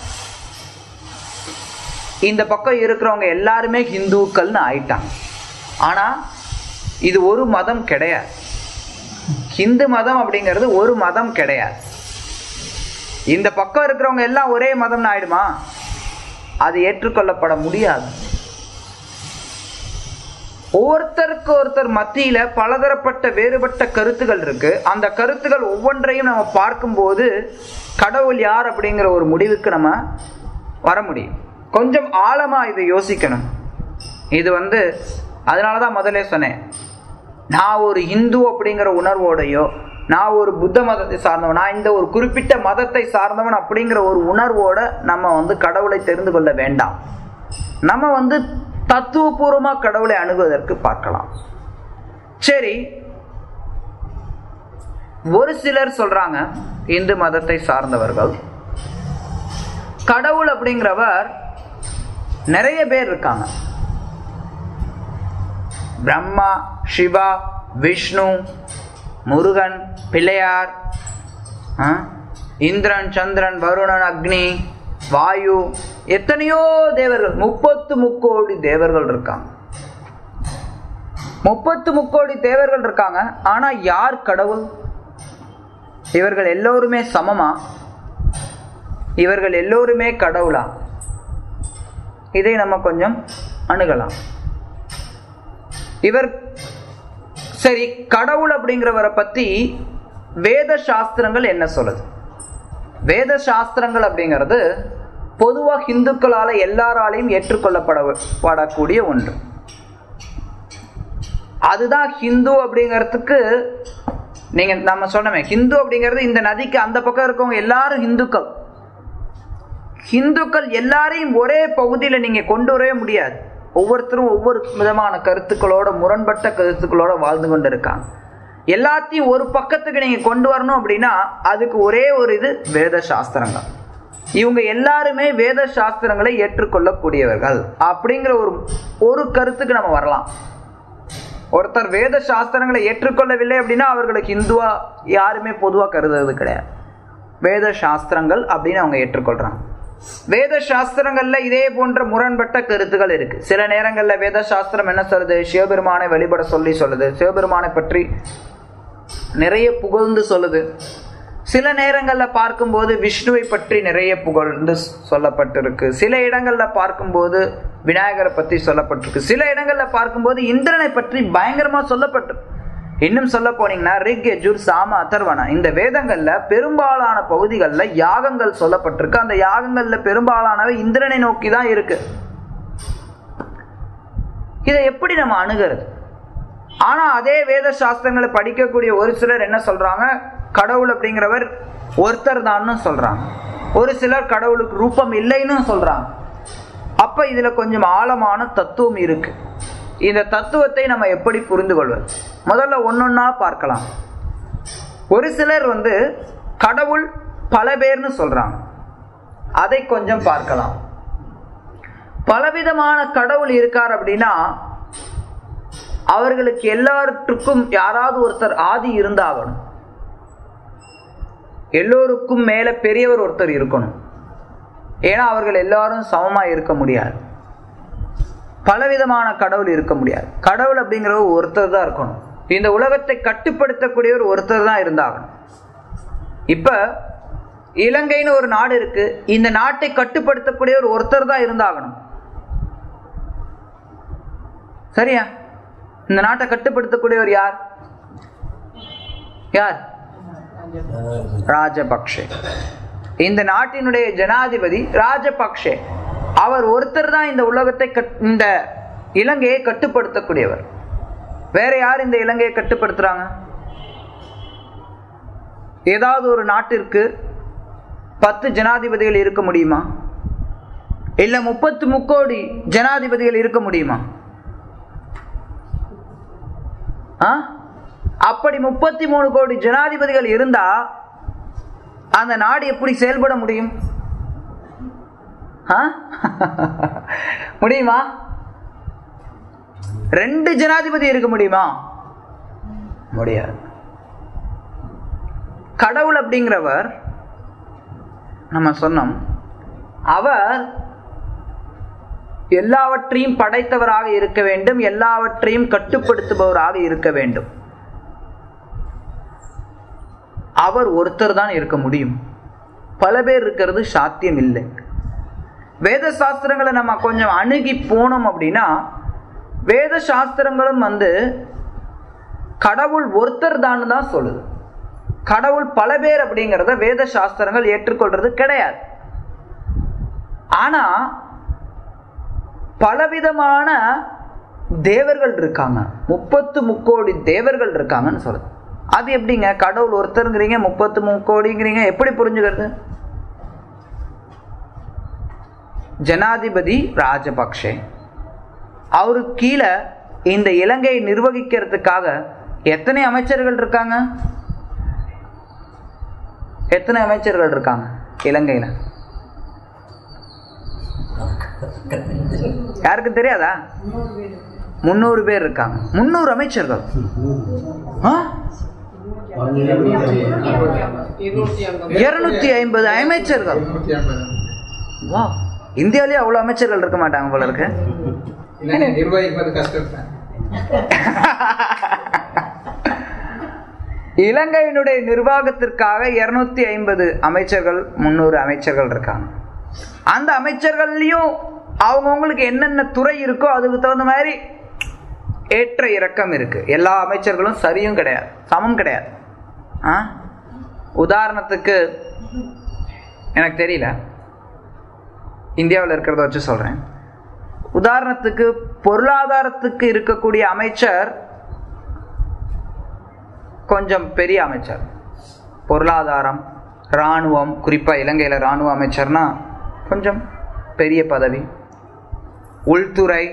இந்த பக்கம் இருக்கிறவங்க எல்லாருமே ஹிந்துக்கள்னு ஆயிட்டாங்க ஆனா இது ஒரு மதம் கிடையாது ஹிந்து மதம் அப்படிங்கிறது ஒரு மதம் கிடையாது இந்த பக்கம் இருக்கிறவங்க எல்லாம் ஒரே மதம்னு ஆயிடுமா அது ஏற்றுக்கொள்ளப்பட முடியாது ஒவ்வொருத்தருக்கு ஒருத்தர் மத்தியில பலதரப்பட்ட வேறுபட்ட கருத்துகள் இருக்கு அந்த கருத்துகள் ஒவ்வொன்றையும் நம்ம பார்க்கும்போது கடவுள் யார் அப்படிங்கிற ஒரு முடிவுக்கு நம்ம வர முடியும் கொஞ்சம் ஆழமா இதை யோசிக்கணும் இது வந்து அதனாலதான் முதல்ல சொன்னேன் நான் ஒரு இந்து அப்படிங்கிற உணர்வோடையோ நான் ஒரு புத்த மதத்தை சார்ந்தவன் நான் இந்த ஒரு குறிப்பிட்ட மதத்தை சார்ந்தவன் அப்படிங்கிற ஒரு உணர்வோட நம்ம வந்து கடவுளை தெரிந்து கொள்ள வேண்டாம் நம்ம வந்து தத்துவபூர்வமா கடவுளை அணுகுவதற்கு பார்க்கலாம் சரி ஒரு சிலர் சொல்றாங்க இந்து மதத்தை சார்ந்தவர்கள் கடவுள் அப்படிங்கிறவர் நிறைய பேர் இருக்காங்க பிரம்மா சிவா விஷ்ணு முருகன் பிள்ளையார் ஆ, இந்திரன் சந்திரன் வருணன் அக்னி வாயு எத்தனையோ தேவர்கள் முப்பத்து முக்கோடி தேவர்கள் இருக்காங்க முப்பத்து முக்கோடி தேவர்கள் இருக்காங்க ஆனா யார் கடவுள் இவர்கள் எல்லோருமே சமமா இவர்கள் எல்லோருமே கடவுளா இதை நம்ம கொஞ்சம் அணுகலாம் இவர் சரி கடவுள் அப்படிங்கிறவரை பத்தி வேத சாஸ்திரங்கள் என்ன சொல்லுது வேத சாஸ்திரங்கள் அப்படிங்கிறது பொதுவா இந்துக்களால எல்லாராலையும் ஏற்றுக்கொள்ளப்பட படக்கூடிய ஒன்று அதுதான் ஹிந்து அப்படிங்கிறதுக்கு நீங்க நம்ம சொன்னோமே ஹிந்து அப்படிங்கிறது இந்த நதிக்கு அந்த பக்கம் இருக்கவங்க எல்லாரும் இந்துக்கள் ஹிந்துக்கள் எல்லாரையும் ஒரே பகுதியில நீங்க கொண்டு வரவே முடியாது ஒவ்வொருத்தரும் ஒவ்வொரு விதமான கருத்துக்களோட முரண்பட்ட கருத்துக்களோட வாழ்ந்து கொண்டு இருக்காங்க எல்லாத்தையும் ஒரு பக்கத்துக்கு நீங்க கொண்டு வரணும் அப்படின்னா அதுக்கு ஒரே ஒரு இது வேத சாஸ்திரங்கள் இவங்க எல்லாருமே வேத சாஸ்திரங்களை ஏற்றுக்கொள்ளக்கூடியவர்கள் அப்படிங்கிற ஒரு ஒரு கருத்துக்கு நம்ம வரலாம் ஒருத்தர் வேத சாஸ்திரங்களை ஏற்றுக்கொள்ளவில்லை அப்படின்னா அவர்களுக்கு இந்துவா யாருமே பொதுவா கருதுறது கிடையாது வேத சாஸ்திரங்கள் அப்படின்னு அவங்க ஏற்றுக்கொள்றாங்க வேத சாஸ்திரங்கள்ல இதே போன்ற முரண்பட்ட கருத்துகள் இருக்கு சில நேரங்கள்ல வேத சாஸ்திரம் என்ன சொல்லுது சிவபெருமானை வழிபட சொல்லி சொல்லுது சிவபெருமானை பற்றி நிறைய புகழ்ந்து சொல்லுது சில நேரங்கள்ல பார்க்கும்போது விஷ்ணுவை பற்றி நிறைய புகழ்ந்து சொல்லப்பட்டிருக்கு சில இடங்கள்ல பார்க்கும்போது விநாயகரை பற்றி சொல்லப்பட்டிருக்கு சில இடங்கள்ல பார்க்கும்போது இந்திரனை பற்றி பயங்கரமா சொல்லப்பட்டிருக்கு இன்னும் சொல்ல போனீங்கன்னா ரிக் யஜுர் சாம அதர்வன இந்த வேதங்கள்ல பெரும்பாலான பகுதிகளில் யாகங்கள் சொல்லப்பட்டிருக்கு அந்த யாகங்கள்ல பெரும்பாலானவை இந்திரனை நோக்கி தான் இருக்கு இதை எப்படி நம்ம அணுகிறது ஆனா அதே வேத சாஸ்திரங்களை படிக்கக்கூடிய ஒரு சிலர் என்ன சொல்றாங்க கடவுள் அப்படிங்கிறவர் ஒருத்தர் தான்னு சொல்றாங்க ஒரு சிலர் கடவுளுக்கு ரூபம் இல்லைன்னு சொல்றாங்க அப்ப இதுல கொஞ்சம் ஆழமான தத்துவம் இருக்கு இந்த தத்துவத்தை நம்ம எப்படி புரிந்து கொள்வது முதல்ல ஒன்னொன்னா பார்க்கலாம் ஒரு சிலர் வந்து கடவுள் பல பேர்னு சொல்றாங்க அதை கொஞ்சம் பார்க்கலாம் பலவிதமான கடவுள் இருக்கார் அப்படின்னா அவர்களுக்கு எல்லாருக்கும் யாராவது ஒருத்தர் ஆதி இருந்தாகணும் எல்லோருக்கும் மேல பெரியவர் ஒருத்தர் இருக்கணும் ஏன்னா அவர்கள் எல்லாரும் சமமா இருக்க முடியாது பலவிதமான கடவுள் இருக்க முடியாது கடவுள் அப்படிங்கிறவர் ஒருத்தர் தான் இருக்கணும் இந்த உலகத்தை கட்டுப்படுத்தக்கூடியவர் ஒருத்தர் தான் இருந்தாகணும் இப்ப இலங்கைன்னு ஒரு நாடு இருக்கு இந்த நாட்டை கட்டுப்படுத்தக்கூடியவர் ஒருத்தர் தான் இருந்தாகணும் சரியா இந்த நாட்டை கட்டுப்படுத்தக்கூடியவர் யார் யார் ராஜபக்ஷே இந்த நாட்டினுடைய ஜனாதிபதி ராஜபக்ஷே அவர் ஒருத்தர் தான் இந்த உலகத்தை கட்- இந்த இலங்கையை கட்டுப்படுத்தக்கூடியவர் வேற யார் இந்த இலங்கையை கட்டுப்படுத்துறாங்க ஏதாவது ஒரு நாட்டிற்கு பத்து ஜனாதிபதிகள் இருக்க முடியுமா இல்ல முப்பத்து முக்கோடி ஜனாதிபதிகள் இருக்க முடியுமா ஆ? அப்படி முப்பத்தி மூணு கோடி ஜனாதிபதிகள் இருந்தா அந்த நாடு எப்படி செயல்பட முடியும் ஆ? முடியுமா ரெண்டு ஜனாதிபதி இருக்க முடியுமா முடியாது கடவுள் அப்படிங்கிறவர் நம்ம சொன்னோம் அவர் எல்லாவற்றையும் படைத்தவராக இருக்க வேண்டும் எல்லாவற்றையும் கட்டுப்படுத்துபவராக இருக்க வேண்டும் அவர் ஒருத்தர் தான் இருக்க முடியும் பல பேர் இருக்கிறது சாத்தியம் இல்லை வேத சாஸ்திரங்களை நம்ம கொஞ்சம் அணுகி போனோம் அப்படின்னா வேத சாஸ்திரங்களும் வந்து கடவுள் ஒருத்தர் தான் தான் சொல்லுது கடவுள் பல பேர் அப்படிங்கிறத வேத சாஸ்திரங்கள் ஏற்றுக்கொள்றது கிடையாது ஆனா பலவிதமான தேவர்கள் இருக்காங்க முப்பத்து முக்கோடி தேவர்கள் இருக்காங்கன்னு சொல்லுது அது எப்படிங்க கடவுள் ஒருத்தருங்கிறீங்க முப்பத்து முக்கோடிங்கிறீங்க எப்படி புரிஞ்சுக்கிறது ஜனாதிபதி ராஜபக்ஷே அவருக்கு கீழே இந்த இலங்கையை நிர்வகிக்கிறதுக்காக எத்தனை அமைச்சர்கள் இருக்காங்க எத்தனை அமைச்சர்கள் இருக்காங்க இலங்கையில யாருக்கு தெரியாதா முன்னூறு பேர் இருக்காங்க முன்னூறு அமைச்சர்கள் ஆ? இருநூத்தி ஐம்பது அமைச்சர்கள் வா இந்தியாவிலேயே அவ்வளவு அமைச்சர்கள் இருக்க மாட்டாங்க போல இருக்கு இல்லைங்க நிர்வகிப்பது கஷ்டம் தான் இலங்கையினுடைய நிர்வாகத்திற்காக இருநூத்தி ஐம்பது அமைச்சர்கள் முன்னூறு அமைச்சர்கள் இருக்காங்க அந்த அமைச்சர்கள்லயும் அவங்கவுங்களுக்கு என்னென்ன துறை இருக்கோ அதுக்கு தகுந்த மாதிரி ஏற்ற இறக்கம் இருக்கு எல்லா அமைச்சர்களும் சரியும் கிடையாது சமம் கிடையாது ஆ உதாரணத்துக்கு எனக்கு தெரியல இந்தியாவில் இருக்கிறத வச்சு சொல்றேன் உதாரணத்துக்கு பொருளாதாரத்துக்கு இருக்கக்கூடிய அமைச்சர் கொஞ்சம் பெரிய அமைச்சர் பொருளாதாரம் இராணுவம் குறிப்பாக இலங்கையில் இராணுவ அமைச்சர்னா கொஞ்சம் பெரிய பதவி உள்துறை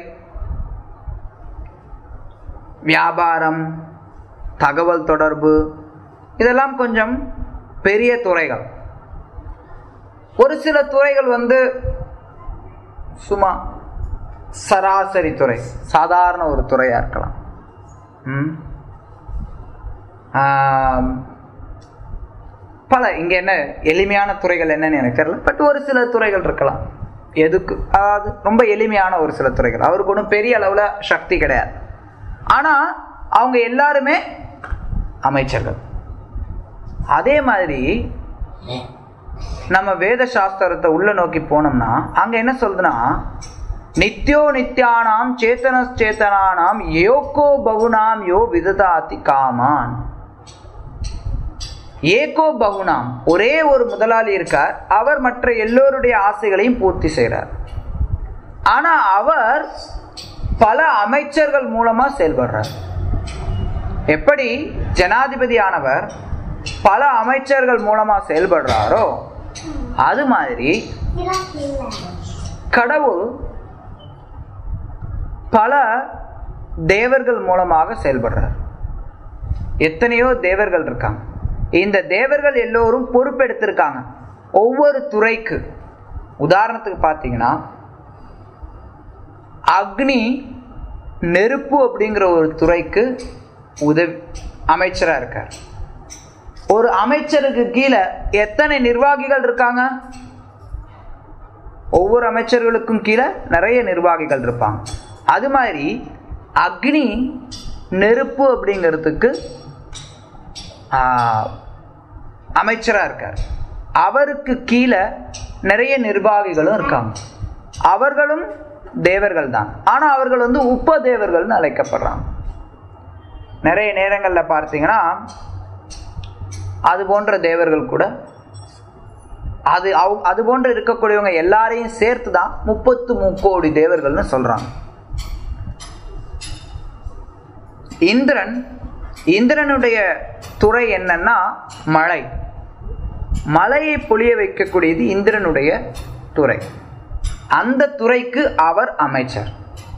வியாபாரம் தகவல் தொடர்பு இதெல்லாம் கொஞ்சம் பெரிய துறைகள் ஒரு சில துறைகள் வந்து சும்மா சராசரி துறை சாதாரண ஒரு துறையாக இருக்கலாம் ம் ஆம், பல இங்க என்ன எளிமையான துறைகள் என்னன்னு எனக்கு தெரியல பட் ஒரு சில துறைகள் இருக்கலாம் எதுக்கு அதாவது ரொம்ப எளிமையான ஒரு சில துறைகள் அவருக்கு ஒன்றும் பெரிய அளவுல சக்தி கிடையாது ஆனா அவங்க எல்லாருமே அமைச்சர்கள் அதே மாதிரி நம்ம வேத சாஸ்திரத்தை உள்ள நோக்கி போனோம்னா அங்க என்ன சொல்றதுன்னா நித்யோ நித்யானாம் சேத்தன சேத்தனானாம் யோகோ பகுனாம் யோ விததாதி காமான் ஏகோ பகுனாம் ஒரே ஒரு முதலாளி இருக்கார் அவர் மற்ற எல்லோருடைய ஆசைகளையும் பூர்த்தி செய்கிறார் ஆனா அவர் பல அமைச்சர்கள் மூலமா செயல்படுறார் எப்படி ஜனாதிபதியானவர் பல அமைச்சர்கள் மூலமா செயல்படுறாரோ அது மாதிரி கடவுள் பல தேவர்கள் மூலமாக செயல்படுறார் எத்தனையோ தேவர்கள் இருக்காங்க இந்த தேவர்கள் எல்லோரும் பொறுப்பெடுத்திருக்காங்க ஒவ்வொரு துறைக்கு உதாரணத்துக்கு பார்த்தீங்கன்னா அக்னி நெருப்பு அப்படிங்கிற ஒரு துறைக்கு உதவி அமைச்சராக இருக்கார் ஒரு அமைச்சருக்கு கீழே எத்தனை நிர்வாகிகள் இருக்காங்க ஒவ்வொரு அமைச்சர்களுக்கும் கீழே நிறைய நிர்வாகிகள் இருப்பாங்க அது மாதிரி அக்னி நெருப்பு அப்படிங்கிறதுக்கு அமைச்சராக இருக்கார் அவருக்கு கீழே நிறைய நிர்வாகிகளும் இருக்காங்க அவர்களும் தேவர்கள் தான் ஆனால் அவர்கள் வந்து உப தேவர்கள்னு அழைக்கப்படுறாங்க நிறைய நேரங்களில் பார்த்தீங்கன்னா அது போன்ற தேவர்கள் கூட அது அவ அது போன்று இருக்கக்கூடியவங்க எல்லாரையும் சேர்த்து தான் முப்பத்து முக்கோடி தேவர்கள்னு சொல்றாங்க இந்திரன் இந்திரனுடைய துறை என்னன்னா மழை மழையை பொழிய வைக்கக்கூடியது இந்திரனுடைய துறை அந்த துறைக்கு அவர் அமைச்சர்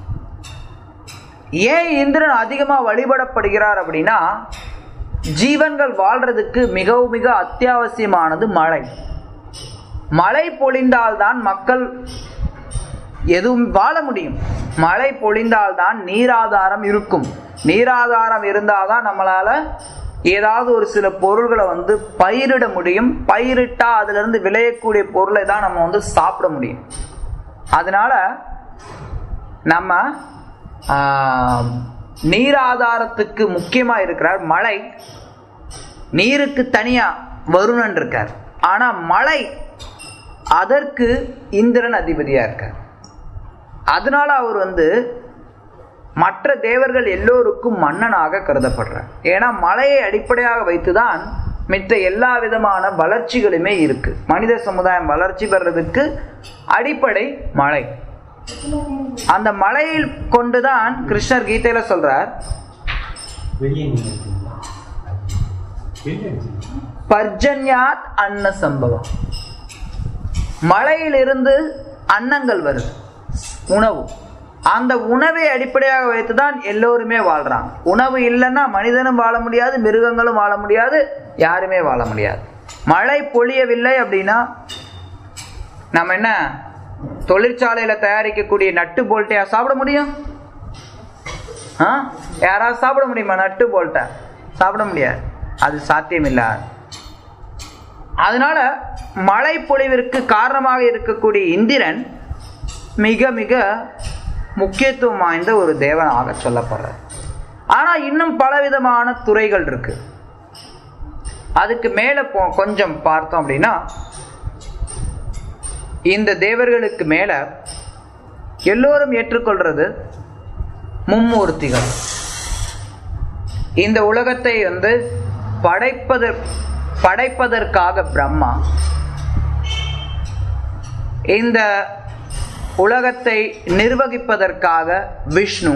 ஏன் இந்திரன் அதிகமாக வழிபடப்படுகிறார் அப்படின்னா ஜீவன்கள் வாழ்றதுக்கு மிகவும் மிக அத்தியாவசியமானது மழை மழை பொழிந்தால்தான் மக்கள் எதுவும் வாழ முடியும் மழை பொழிந்தால்தான் நீராதாரம் இருக்கும் நீராதாரம் இருந்தால்தான் நம்மளால ஏதாவது ஒரு சில பொருள்களை வந்து பயிரிட முடியும் பயிரிட்டா அதுல இருந்து விளையக்கூடிய பொருளை தான் நம்ம வந்து சாப்பிட முடியும் அதனால நம்ம ஆஹ், நீராதாரத்துக்கு முக்கியமா இருக்கிறார் மழை நீருக்கு தனியா வருணன் இருக்கார் ஆனா மழை அதற்கு இந்திரன் அதிபதியா இருக்கார் அதனால அவர் வந்து மற்ற தேவர்கள் எல்லோருக்கும் மன்னனாக கருதப்படுறார் ஏன்னா மலையை அடிப்படையாக வைத்துதான் மித்த எல்லா விதமான வளர்ச்சிகளுமே இருக்கு மனித சமுதாயம் வளர்ச்சி பெறதுக்கு அடிப்படை மழை அந்த மலையில் கொண்டுதான் கிருஷ்ணர் கீதையில சொல்றார் வெளியே நின்னுட்டீங்களா? வெளியே நின்னுட்டீங்களா? பர்ஜன்யாத் அன்ன சம்பவம் மழையிலிருந்து அன்னங்கள் வருது உணவு அந்த உணவை அடிப்படையாக வைத்துதான் எல்லோருமே வாழ்றாங்க உணவு இல்லைன்னா மனிதனும் வாழ முடியாது மிருகங்களும் வாழ முடியாது யாருமே வாழ முடியாது மழை பொழியவில்லை அப்படின்னா நம்ம என்ன தொழிற்சாலையில தயாரிக்கக்கூடிய நட்டு போல்ட்டையா சாப்பிட முடியும் ஆ யாராவது சாப்பிட முடியுமா நட்டு போல்ட்டை சாப்பிட முடியாது அது சாத்தியமில்லாது அதனால மழை பொழிவிற்கு காரணமாக இருக்கக்கூடிய இந்திரன் மிக மிக முக்கியத்துவம் வாய்ந்த ஒரு தேவனாக சொல்லப்படுறார் ஆனா இன்னும் பலவிதமான துறைகள் இருக்கு அதுக்கு மேல போ கொஞ்சம் பார்த்தோம் அப்படின்னா இந்த தேவர்களுக்கு மேல எல்லோரும் ஏற்றுக்கொள்றது மும்மூர்த்திகள் இந்த உலகத்தை வந்து படைப்பதற் படைப்பதற்காக பிரம்மா இந்த உலகத்தை நிர்வகிப்பதற்காக விஷ்ணு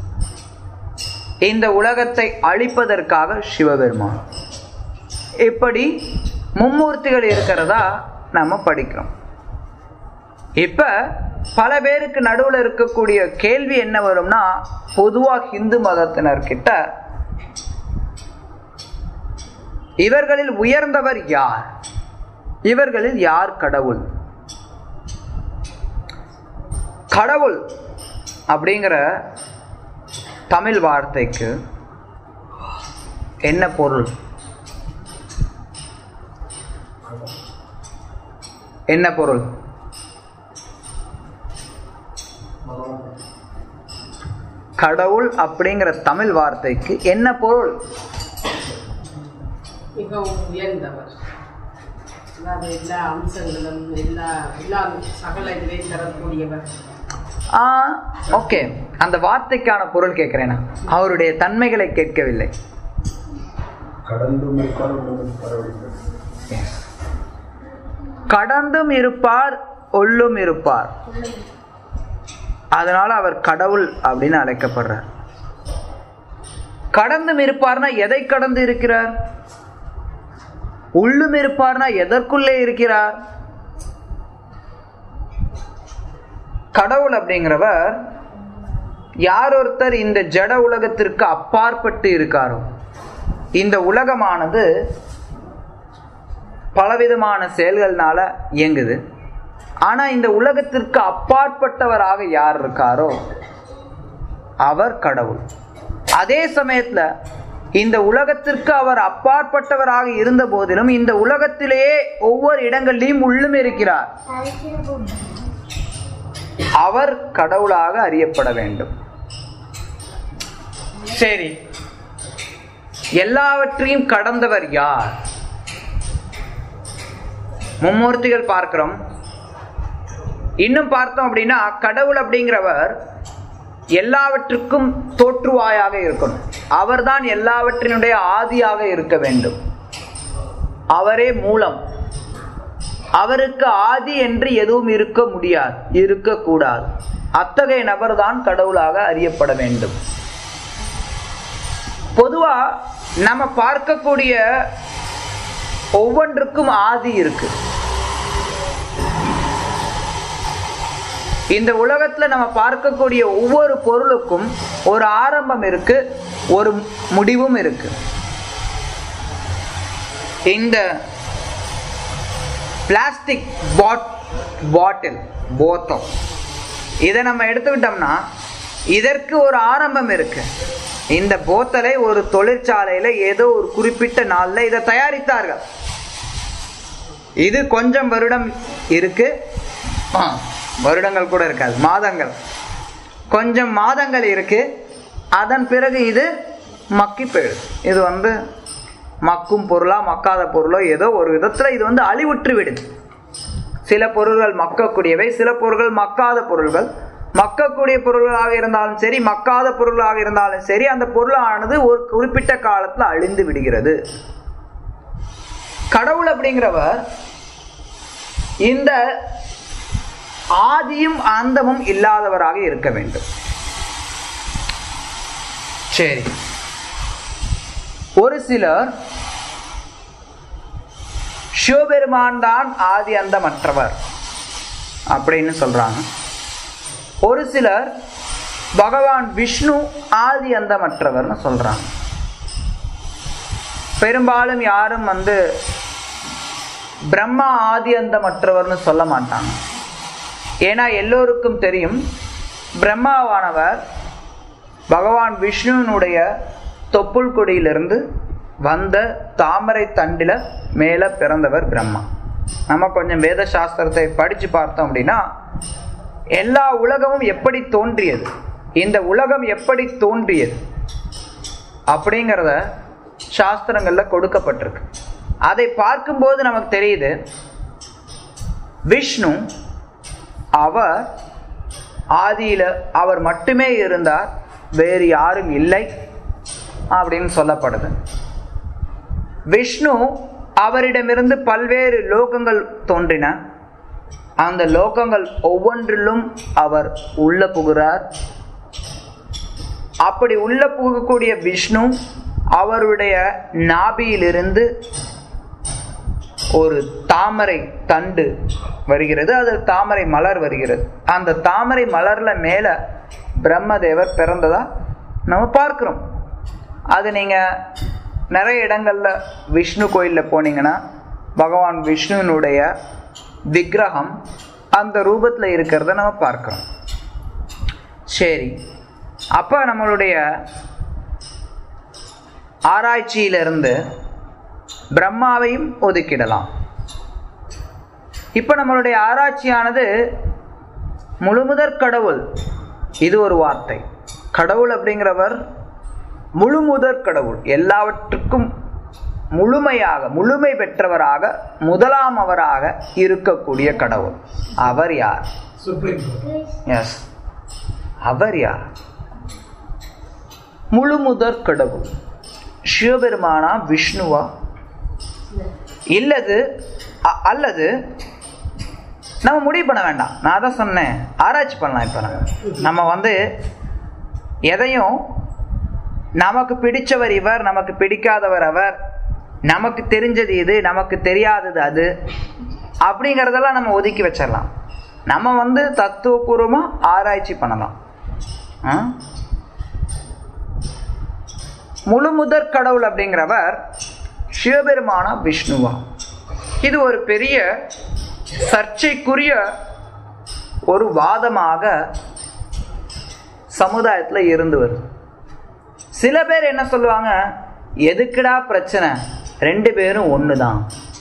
இந்த உலகத்தை அழிப்பதற்காக சிவபெருமான் இப்படி மும்மூர்த்திகள் இருக்கிறதா நம்ம படிக்கிறோம் இப்ப பல பேருக்கு நடுவுல இருக்கக்கூடிய கேள்வி என்ன வரும்னா பொதுவா ஹிந்து மதத்தினர்கிட்ட இவர்களில் உயர்ந்தவர் யார் இவர்களில் யார் கடவுள் கடவுள் அப்படிங்கிற தமிழ் வார்த்தைக்கு என்ன பொருள் என்ன பொருள் கடவுள் அப்படிங்கிற தமிழ் வார்த்தைக்கு என்ன பொருள் மிகவும் உயர்ந்தவர் அதாவது எல்லா அம்சங்களும் எல்லா எல்லா சகல இதிலையும் தரக்கூடியவர் ஆ ஓகே அந்த வார்த்தைக்கான பொருள் கேட்கிறேன் நான். அவருடைய தன்மைகளை கேட்கவில்லை கடந்தும் இருப்பார் உள்ளும் பரவடிப்பார் கடந்தும் இருப்பார் ஒள்ளும் இருப்பார் அதனால அவர் கடவுள் அப்படின்னு அழைக்கப்படுறார் கடந்தும் இருப்பார்னா எதை கடந்து இருக்கிறார் உள்ளும் இருப்பார்னா எதற்குள்ளே இருக்கிறார் கடவுள் அப்படிங்கிறவர் யார் ஒருத்தர் இந்த ஜட உலகத்திற்கு அப்பாற்பட்டு இருக்காரோ இந்த உலகமானது பலவிதமான செயல்கள்னால இயங்குது ஆனா இந்த உலகத்திற்கு அப்பாற்பட்டவராக யார் இருக்காரோ அவர் கடவுள் அதே சமயத்துல இந்த உலகத்திற்கு அவர் அப்பாற்பட்டவராக இருந்த போதிலும் இந்த உலகத்திலேயே ஒவ்வொரு இடங்களிலும் உள்ளும் இருக்கிறார் அவர் கடவுளாக அறியப்பட வேண்டும் சரி எல்லாவற்றையும் கடந்தவர் யார் மும்மூர்த்திகள் பார்க்கிறோம் இன்னும் பார்த்தோம் அப்படின்னா கடவுள் அப்படிங்கிறவர் எல்லாவற்றுக்கும் தோற்றுவாயாக இருக்கணும் அவர்தான் எல்லாவற்றினுடைய ஆதியாக இருக்க வேண்டும் அவரே மூலம் அவருக்கு ஆதி என்று எதுவும் இருக்க முடியாது இருக்கக்கூடாது அத்தகைய நபர்தான் கடவுளாக அறியப்பட வேண்டும் பொதுவா நம்ம பார்க்கக்கூடிய ஒவ்வொன்றுக்கும் ஆதி இருக்கு இந்த உலகத்துல நம்ம பார்க்கக்கூடிய ஒவ்வொரு பொருளுக்கும் ஒரு ஆரம்பம் இருக்கு ஒரு முடிவும் இருக்கு இந்த பிளாஸ்டிக் பாட் பாட்டில் போத்தம் இதை நம்ம எடுத்துக்கிட்டோம்னா இதற்கு ஒரு ஆரம்பம் இருக்கு இந்த போத்தலை ஒரு தொழிற்சாலையில ஏதோ ஒரு குறிப்பிட்ட நாள்ல இதை தயாரித்தார்கள் இது கொஞ்சம் வருடம் இருக்கு ஆ, வருடங்கள் கூட இருக்காது மாதங்கள் கொஞ்சம் மாதங்கள் இருக்கு அதன் பிறகு இது மக்கி போயிடுது இது வந்து மக்கும் பொருளா மக்காத பொருளோ ஏதோ ஒரு விதத்துல இது வந்து அழிவுற்று விடுது சில பொருள்கள் மக்கக்கூடியவை சில பொருள்கள் மக்காத பொருள்கள் மக்கக்கூடிய பொருள்களாக இருந்தாலும் சரி மக்காத பொருளாக இருந்தாலும் சரி அந்த பொருளானது ஒரு குறிப்பிட்ட காலத்துல அழிந்து விடுகிறது கடவுள் அப்படிங்கிறவர் இந்த ஆதியும் அந்தமும் இல்லாதவராக இருக்க வேண்டும் சரி ஒரு சிலர் சிவபெருமான் தான் ஆதி அந்தமற்றவர் அப்படின்னு சொல்றாங்க ஒரு சிலர் பகவான் விஷ்ணு ஆதி அந்தமற்றவர்னு சொல்றாங்க பெரும்பாலும் யாரும் வந்து பிரம்மா ஆதி அந்தமற்றவர்னு சொல்ல மாட்டாங்க ஏன்னா எல்லோருக்கும் தெரியும் பிரம்மாவானவர் பகவான் விஷ்ணுவினுடைய தொப்புள் கொடியிலிருந்து வந்த தாமரை தண்டில மேல பிறந்தவர் பிரம்மா நம்ம கொஞ்சம் வேத சாஸ்திரத்தை படிச்சு பார்த்தோம் அப்படின்னா எல்லா உலகமும் எப்படி தோன்றியது இந்த உலகம் எப்படி தோன்றியது அப்படிங்கிறத சாஸ்திரங்கள்ல கொடுக்கப்பட்டிருக்கு அதை பார்க்கும்போது நமக்கு தெரியுது விஷ்ணு அவர் ஆதியில அவர் மட்டுமே இருந்தார் வேறு யாரும் இல்லை அப்படின்னு சொல்லப்படுது விஷ்ணு அவரிடமிருந்து பல்வேறு லோகங்கள் தோன்றின அந்த லோகங்கள் ஒவ்வொன்றிலும் அவர் உள்ள புகுறார் அப்படி உள்ள புகக்கூடிய விஷ்ணு அவருடைய நாபியிலிருந்து ஒரு தாமரை தண்டு வருகிறது அது தாமரை மலர் வருகிறது அந்த தாமரை மலர்ல மேல பிரம்மதேவர் பிறந்ததா நம்ம பார்க்கிறோம் அது நீங்க நிறைய இடங்கள்ல விஷ்ணு கோயில்ல போனீங்கன்னா பகவான் விஷ்ணுவினுடைய விக்கிரகம் அந்த ரூபத்துல இருக்கிறத நம்ம பார்க்கிறோம் சரி அப்ப நம்மளுடைய ஆராய்ச்சியிலிருந்து பிரம்மாவையும் ஒதுக்கிடலாம் இப்ப நம்மளுடைய ஆராய்ச்சியானது முழுமுதற் கடவுள் இது ஒரு வார்த்தை கடவுள் அப்படிங்கிறவர் முழுமுதற் கடவுள் எல்லாவற்றுக்கும் முழுமையாக முழுமை பெற்றவராக முதலாம் அவராக இருக்கக்கூடிய கடவுள் அவர் யார் சுப்ரீம் கோர்ட் எஸ் அவர் யார் முழுமுதற் கடவுள் சிவபெருமானா விஷ்ணுவா இல்லது அ- அல்லது நம்ம முடிவு பண்ண வேண்டாம் நான் தான் சொன்னேன் ஆராய்ச்சி பண்ணலாம் இப்போ நம்ம நம்ம வந்து எதையும் நமக்கு பிடிச்சவர் இவர் நமக்கு பிடிக்காதவர் அவர் நமக்கு தெரிஞ்சது இது நமக்கு தெரியாதது அது அப்படிங்கிறதெல்லாம் நம்ம ஒதுக்கி வச்சிடலாம் நம்ம வந்து தத்துவபூர்வமாக ஆராய்ச்சி பண்ணலாம் ஆ? முழு முதற் கடவுள் அப்படிங்கிறவர் சிவபெருமான விஷ்ணுவா இது ஒரு பெரிய சர்ச்சைக்குரிய ஒரு வாதமாக சமுதாயத்தில் இருந்து வருது சில பேர் என்ன சொல்லுவாங்க எதுக்குடா பிரச்சனை ரெண்டு பேரும் ஒன்று தான்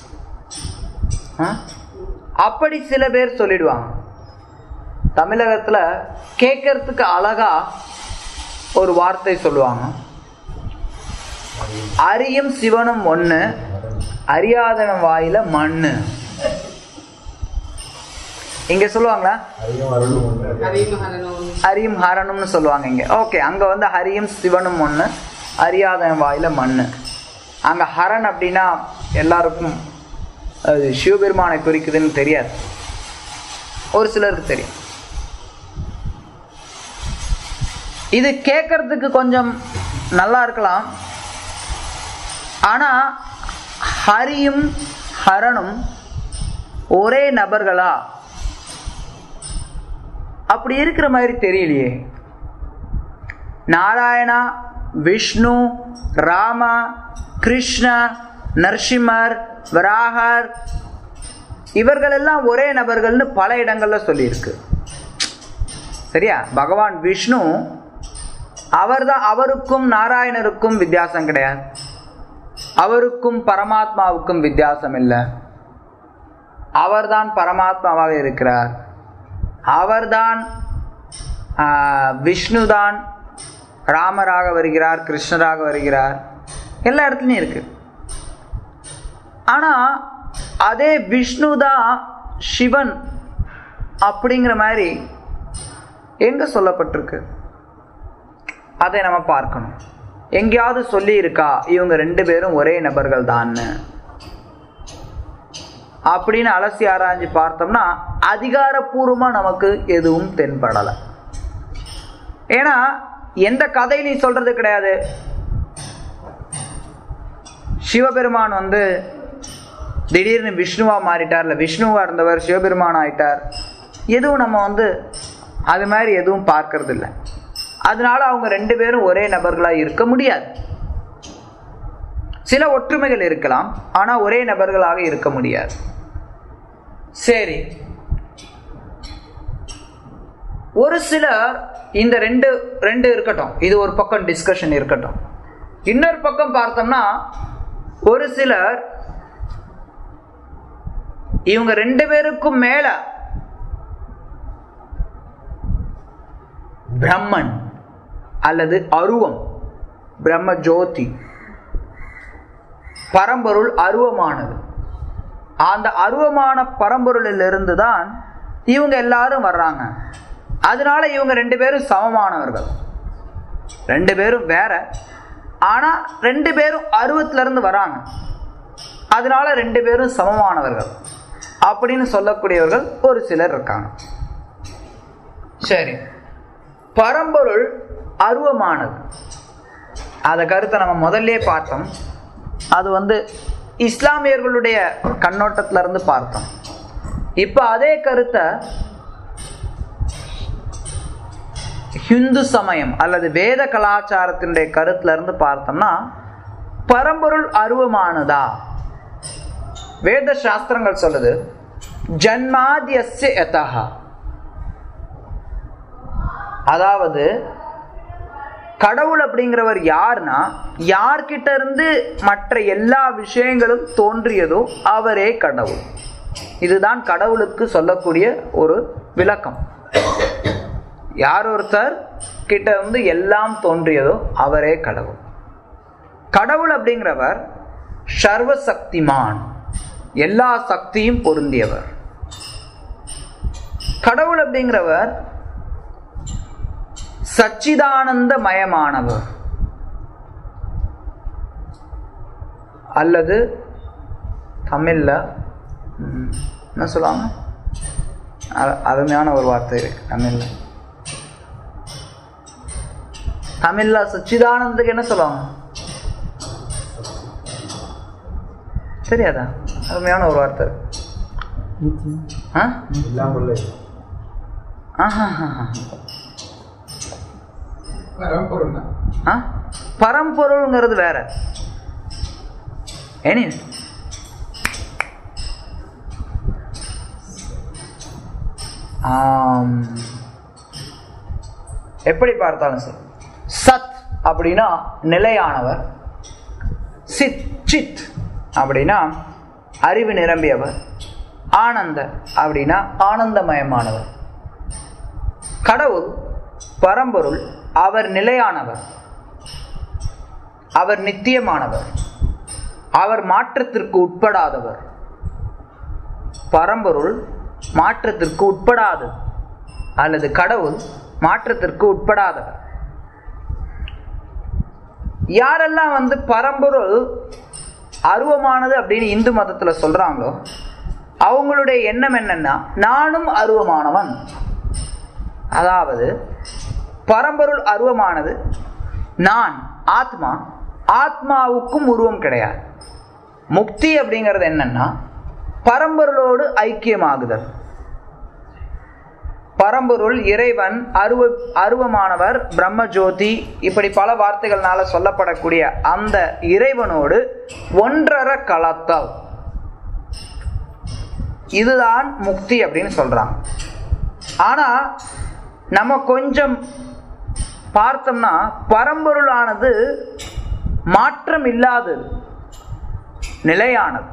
அப்படி சில பேர் சொல்லிடுவாங்க தமிழகத்தில் கேட்கறதுக்கு அழகா ஒரு வார்த்தை சொல்லுவாங்க அரியும் சிவனும் ஒன்று அறியாதவன் வாயில மண்ணு இங்க சொல்லுவாங்களா அதையும் அருளும் ஒன்று அதிகமகனும் ஹரியும் ஹரனும்னு சொல்லுவாங்க இங்க ஓகே அங்க வந்து ஹரியும் சிவனும் ஒன்று அறியாதவன் வாயில மண்ணு அங்க ஹரன் அப்படின்னா எல்லாருக்கும் அது சிவபெருமானை குறிக்குதுன்னு தெரியாது ஒரு சிலருக்கு தெரியும் இது கேட்கறதுக்கு கொஞ்சம் நல்லா இருக்கலாம் ஆனா ஹரியும் ஹரனும் ஒரே நபர்களா அப்படி இருக்கிற மாதிரி தெரியலையே நாராயணா விஷ்ணு ராமா கிருஷ்ணா நரசிம்மர் வராகர் இவர்கள் எல்லாம் ஒரே நபர்கள்னு பல இடங்கள்ல சொல்லியிருக்கு சரியா பகவான் விஷ்ணு அவர்தான் அவருக்கும் நாராயணருக்கும் வித்தியாசம் கிடையாது அவருக்கும் பரமாத்மாவுக்கும் வித்தியாசம் இல்லை அவர்தான் பரமாத்மாவாக இருக்கிறார் அவர்தான் ஆஹ், விஷ்ணுதான் ராமராக வருகிறார் கிருஷ்ணராக வருகிறார் எல்லா இடத்துலையும் இருக்கு ஆனா அதே விஷ்ணு தான் சிவன் அப்படிங்கிற மாதிரி எங்க சொல்லப்பட்டிருக்கு அதை நம்ம பார்க்கணும் எங்கேயாவது சொல்லி இருக்கா இவங்க ரெண்டு பேரும் ஒரே நபர்கள் தான்னு அப்படின்னு அலசி ஆராய்ஞ்சு பார்த்தோம்னா அதிகாரப்பூர்வமா நமக்கு எதுவும் தென்படலை ஏன்னா எந்த கதையிலையும் சொல்றது கிடையாது சிவபெருமான் வந்து திடீர்னு விஷ்ணுவா மாறிட்டார் இல்லை விஷ்ணுவா இருந்தவர் சிவபெருமான் ஆயிட்டார் எதுவும் நம்ம வந்து அது மாதிரி எதுவும் பார்க்கறது இல்லை அதனால அவங்க ரெண்டு பேரும் ஒரே நபர்களா இருக்க முடியாது சில ஒற்றுமைகள் இருக்கலாம் ஆனா ஒரே நபர்களாக இருக்க முடியாது சரி ஒரு சிலர் இந்த ரெண்டு ரெண்டு இருக்கட்டும் இது ஒரு பக்கம் டிஸ்கஷன் இருக்கட்டும் இன்னொரு பக்கம் பார்த்தோம்னா ஒரு சிலர் இவங்க ரெண்டு பேருக்கும் மேல பிரம்மன் அல்லது அருவம் பிரம்ம ஜோதி பரம்பொருள் அருவமானது அந்த அருவமான பரம்பொருளிலிருந்து தான் இவங்க எல்லாரும் வர்றாங்க அதனால இவங்க ரெண்டு பேரும் சமமானவர்கள் ரெண்டு பேரும் வேற ஆனா ரெண்டு பேரும் அருவத்துல இருந்து வராங்க அதனால ரெண்டு பேரும் சமமானவர்கள் அப்படின்னு சொல்லக்கூடியவர்கள் ஒரு சிலர் இருக்காங்க சரி பரம்பொருள் அருவமானது அந்த கருத்தை நம்ம முதல்ல பார்த்தோம் அது வந்து இஸ்லாமியர்களுடைய கண்ணோட்டத்துல இருந்து பார்த்தோம் இப்ப அதே கருத்தை ஹிந்து சமயம் அல்லது வேத கலாச்சாரத்தினுடைய கருத்துல இருந்து பார்த்தோம்னா பரம்பொருள் அருவமானதா வேத சாஸ்திரங்கள் சொல்லுது ஜன்மாதியஸ்ய யதஹா அதாவது கடவுள் அப்படிங்கிறவர் யார்னா யார்கிட்ட இருந்து மற்ற எல்லா விஷயங்களும் தோன்றியதோ அவரே கடவுள் இதுதான் கடவுளுக்கு சொல்லக்கூடிய ஒரு விளக்கம் யார் ஒருத்தர் கிட்ட இருந்து எல்லாம் தோன்றியதோ அவரே கடவுள் கடவுள் அப்படிங்கிறவர் சர்வசக்திமான் எல்லா சக்தியும் பொருந்தியவர் கடவுள் அப்படிங்கிறவர் சச்சிதானந்த மயமானவர் அல்லது தமிழ்ல ம், என்ன சொல்லுவாங்க அ- அருமையான ஒரு வார்த்தை இருக்கு தமிழ்ல தமிழ்ல சச்சிதானந்துக்கு என்ன சொல்லுவாங்க தெரியாதா அருமையான ஒரு வார்த்தை இருக்கு ஆ எல்லாம் உள்ள ஆஹாஹாஹா. பரம்பொருள் தான் ஆ பரம்பொருள்ங்கிறது வேற எனி ஆம். எப்படி பார்த்தாலும் சரி சத் அப்படின்னா நிலையானவர் சித் சித் அப்படின்னா அறிவு நிரம்பியவர் ஆனந்த அப்படின்னா ஆனந்தமயமானவர் கடவுள் பரம்பொருள் அவர் நிலையானவர் அவர் நித்தியமானவர் அவர் மாற்றத்திற்கு உட்படாதவர் பரம்பொருள் மாற்றத்திற்கு உட்படாதது அல்லது கடவுள் மாற்றத்திற்கு உட்படாதவர் யாரெல்லாம் வந்து பரம்பொருள் அருவமானது அப்படின்னு இந்து மதத்துல சொல்றாங்களோ அவங்களுடைய எண்ணம் என்னன்னா நானும் அருவமானவன் அதாவது பரம்பொருள் அருவமானது நான் ஆத்மா ஆத்மாவுக்கும் உருவம் கிடையாது முக்தி அப்படிங்கிறது என்னன்னா பரம்பொருளோடு ஐக்கியமாகுதல் பரம்பொருள் இறைவன் அருவ அருவமானவர் பிரம்மஜோதி இப்படி பல வார்த்தைகள்னால சொல்லப்படக்கூடிய அந்த இறைவனோடு ஒன்றர கலத்தல் இதுதான் முக்தி அப்படின்னு சொல்றாங்க ஆனா நம்ம கொஞ்சம் பார்த்தோம்னா பரம்பொருளானது மாற்றம் இல்லாதது நிலையானது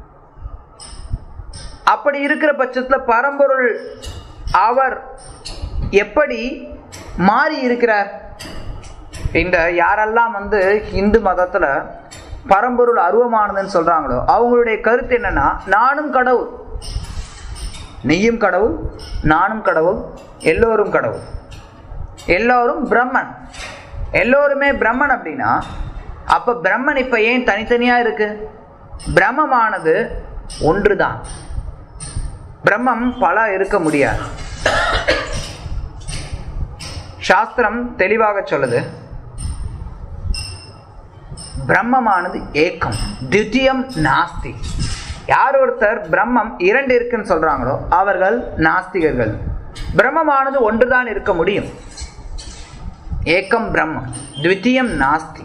அப்படி இருக்கிற பட்சத்தில் பரம்பொருள் அவர் எப்படி மாறி இருக்கிறார் இந்த யாரெல்லாம் வந்து இந்து மதத்துல பரம்பொருள் அருவமானதுன்னு சொல்றாங்களோ அவங்களுடைய கருத்து என்னன்னா நானும் கடவுள் நீயும் கடவுள் நானும் கடவுள் எல்லோரும் கடவுள் எல்லோரும் பிரம்மன் எல்லோருமே பிரம்மன் அப்படின்னா அப்ப பிரம்மன் இப்ப ஏன் தனித்தனியா இருக்கு பிரம்மமானது ஒன்றுதான் பிரம்மம் பல இருக்க முடியாது சாஸ்திரம் தெளிவாக சொல்லுது பிரம்மமானது ஏக்கம் திவ்யம் நாஸ்தி யார் ஒருத்தர் பிரம்மம் இரண்டு இருக்குன்னு சொல்றாங்களோ அவர்கள் நாஸ்திகர்கள் பிரம்மமானது ஒன்றுதான் இருக்க முடியும் ஏக்கம் பிரம்மம் த்வித்தியம் நாஸ்தி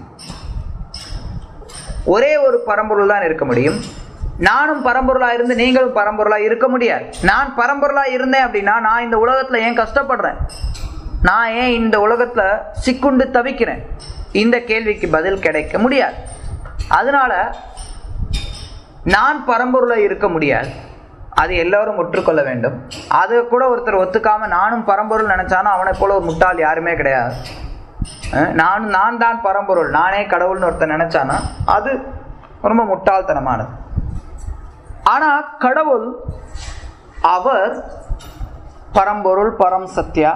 ஒரே ஒரு பரம்பொருள் தான் இருக்க முடியும் நானும் பரம்பொருளா இருந்து நீங்களும் பரம்பொருளா இருக்க முடியாது நான் பரம்பொருளா இருந்தேன் அப்படின்னா நான் இந்த உலகத்துல ஏன் கஷ்டப்படுறேன் நான் ஏன் இந்த உலகத்துல சிக்குண்டு தவிக்கிறேன் இந்த கேள்விக்கு பதில் கிடைக்க முடியாது அதனால நான் பரம்பொருளா இருக்க முடியாது அது எல்லாரும் ஒற்றுக்கொள்ள வேண்டும் அது கூட ஒருத்தர் ஒத்துக்காம நானும் பரம்பொருள் நினைச்சானா அவனை போல ஒரு முட்டாள் யாருமே கிடையாது அஹ் நான் நான் தான் பரம்பொருள் நானே கடவுள்னு ஒருத்தர் நினைச்சானா அது ரொம்ப முட்டாள்தனமானது ஆனா கடவுள் அவர் பரம்பொருள் பரம் சத்யா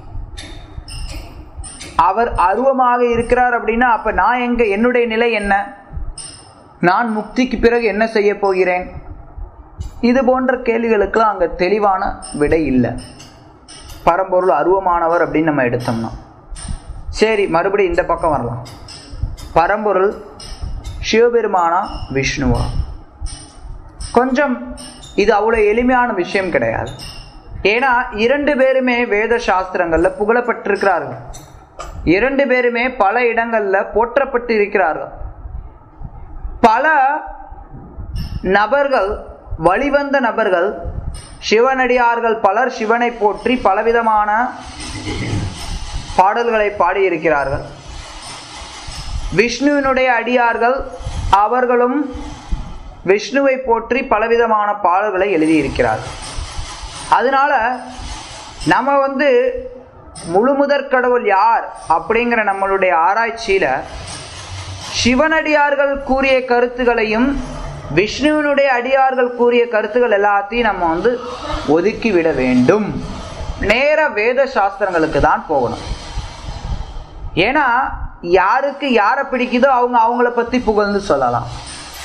அவர் அருவமாக இருக்கிறார் அப்படின்னா அப்ப நான் எங்க என்னுடைய நிலை என்ன நான் முக்திக்கு பிறகு என்ன செய்ய போகிறேன் இது போன்ற கேள்விகளுக்கெல்லாம் அங்க தெளிவான விடை இல்லை பரம்பொருள் அருவமானவர் அப்படின்னு நம்ம எடுத்தோம்னா சரி மறுபடியும் இந்த பக்கம் வரலாம் பரம்பொருள் சிவபெருமானா விஷ்ணுவா கொஞ்சம் இது அவ்வளோ எளிமையான விஷயம் கிடையாது ஏன்னா இரண்டு பேருமே வேத சாஸ்திரங்கள்ல புகழப்பட்டிருக்கிறார்கள் இரண்டு பேருமே பல இடங்கள்ல போற்றப்பட்டு இருக்கிறார்கள் பல நபர்கள் வழிவந்த நபர்கள் சிவனடியார்கள் பலர் சிவனை போற்றி பலவிதமான பாடல்களை பாடியிருக்கிறார்கள் விஷ்ணுவினுடைய அடியார்கள் அவர்களும் விஷ்ணுவை போற்றி பலவிதமான பாடல்களை எழுதியிருக்கிறார்கள் அதனால நம்ம வந்து முழுமுதற் கடவுள் யார் அப்படிங்கிற நம்மளுடைய ஆராய்ச்சியில சிவனடியார்கள் கூறிய கருத்துகளையும் விஷ்ணுவினுடைய அடியார்கள் கூறிய கருத்துக்கள் எல்லாத்தையும் நம்ம வந்து ஒதுக்கி விட வேண்டும் நேர வேத சாஸ்திரங்களுக்கு தான் போகணும் ஏன்னா யாருக்கு யாரை பிடிக்குதோ அவங்க அவங்கள பத்தி புகழ்ந்து சொல்லலாம்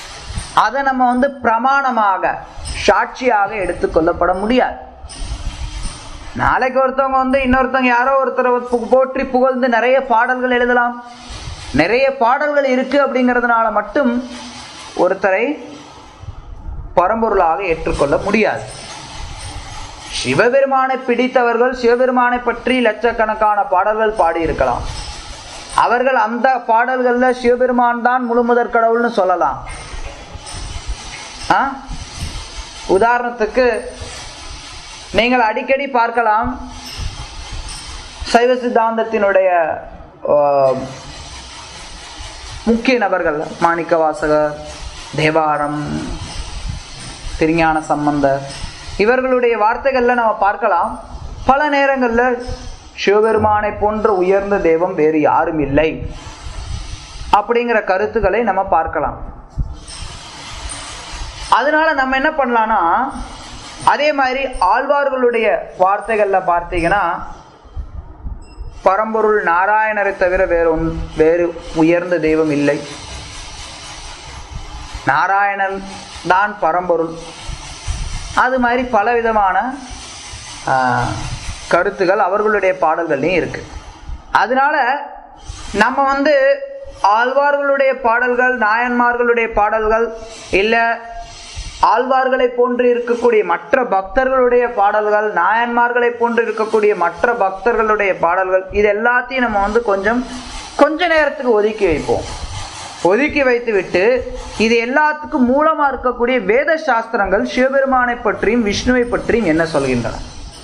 அதை நம்ம வந்து பிரமாணமாக சாட்சியாக எடுத்துக்கொள்ளப்பட முடியாது நாளைக்கு ஒருத்தவங்க வந்து இன்னொருத்தவங்க யாரோ ஒருத்தரை பு- போற்றி புகழ்ந்து நிறைய பாடல்கள் எழுதலாம் நிறைய பாடல்கள் இருக்கு அப்படிங்கிறதுனால மட்டும் ஒருத்தரை பரம்பொருளாக ஏற்றுக்கொள்ள முடியாது சிவபெருமானை பிடித்தவர்கள் சிவபெருமானை பற்றி லட்சக்கணக்கான பாடல்கள் பாடியிருக்கலாம் அவர்கள் அந்த பாடல்கள்ல சிவபெருமான் தான் முழுமுதற் கடவுள்னு சொல்லலாம் ஆ? உதாரணத்துக்கு நீங்கள் அடிக்கடி பார்க்கலாம் சைவ சித்தாந்தத்தினுடைய ஆ, முக்கிய நபர்கள் மாணிக்க வாசகர் தேவாரம் திருஞான சம்பந்தர் இவர்களுடைய வார்த்தைகள்ல நம்ம பார்க்கலாம் பல நேரங்கள்ல சிவபெருமானை போன்ற உயர்ந்த தெய்வம் வேறு யாரும் இல்லை அப்படிங்கிற கருத்துக்களை நம்ம பார்க்கலாம் அதனால நம்ம என்ன பண்ணலாம்னா அதே மாதிரி ஆழ்வார்களுடைய வார்த்தைகள்ல பார்த்தீங்கன்னா பரம்பொருள் நாராயணரை தவிர வேறு ஒன் வேறு உயர்ந்த தெய்வம் இல்லை நாராயணன் தான் பரம்பொருள் அது மாதிரி பலவிதமான ஆஹ், கருத்துகள் அவர்களுடைய பாடல்கள்லையும் இருக்கு அதனால நம்ம வந்து ஆழ்வார்களுடைய பாடல்கள் நாயன்மார்களுடைய பாடல்கள் இல்லை ஆழ்வார்களை போன்று இருக்கக்கூடிய மற்ற பக்தர்களுடைய பாடல்கள் நாயன்மார்களை போன்று இருக்கக்கூடிய மற்ற பக்தர்களுடைய பாடல்கள் இது எல்லாத்தையும் நம்ம வந்து கொஞ்சம் கொஞ்ச நேரத்துக்கு ஒதுக்கி வைப்போம் ஒதுக்கி வைத்துவிட்டு இது எல்லாத்துக்கும் மூலமா இருக்கக்கூடிய வேத சாஸ்திரங்கள் சிவபெருமானை பற்றியும் விஷ்ணுவை பற்றியும் என்ன சொல்கின்றன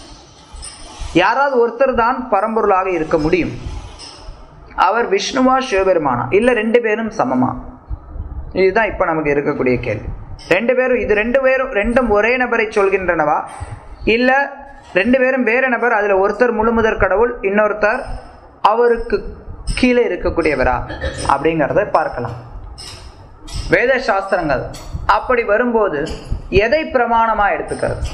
யாராவது ஒருத்தர் தான் பரம்பொருளாக இருக்க முடியும் அவர் விஷ்ணுவா சிவபெருமானா இல்ல ரெண்டு பேரும் சமமா இதுதான் இப்ப நமக்கு இருக்கக்கூடிய கேள்வி ரெண்டு பேரும் இது ரெண்டு பேரும் ரெண்டும் ஒரே நபரை சொல்கின்றனவா இல்ல ரெண்டு பேரும் வேற நபர் அதுல ஒருத்தர் முழுமுதற் கடவுள் இன்னொருத்தர் அவருக்கு கீழே இருக்கக்கூடியவரா அப்படிங்கிறத பார்க்கலாம் வேத சாஸ்திரங்கள் அப்படி வரும்போது எதை பிரமாணமா எடுத்துக்கிறது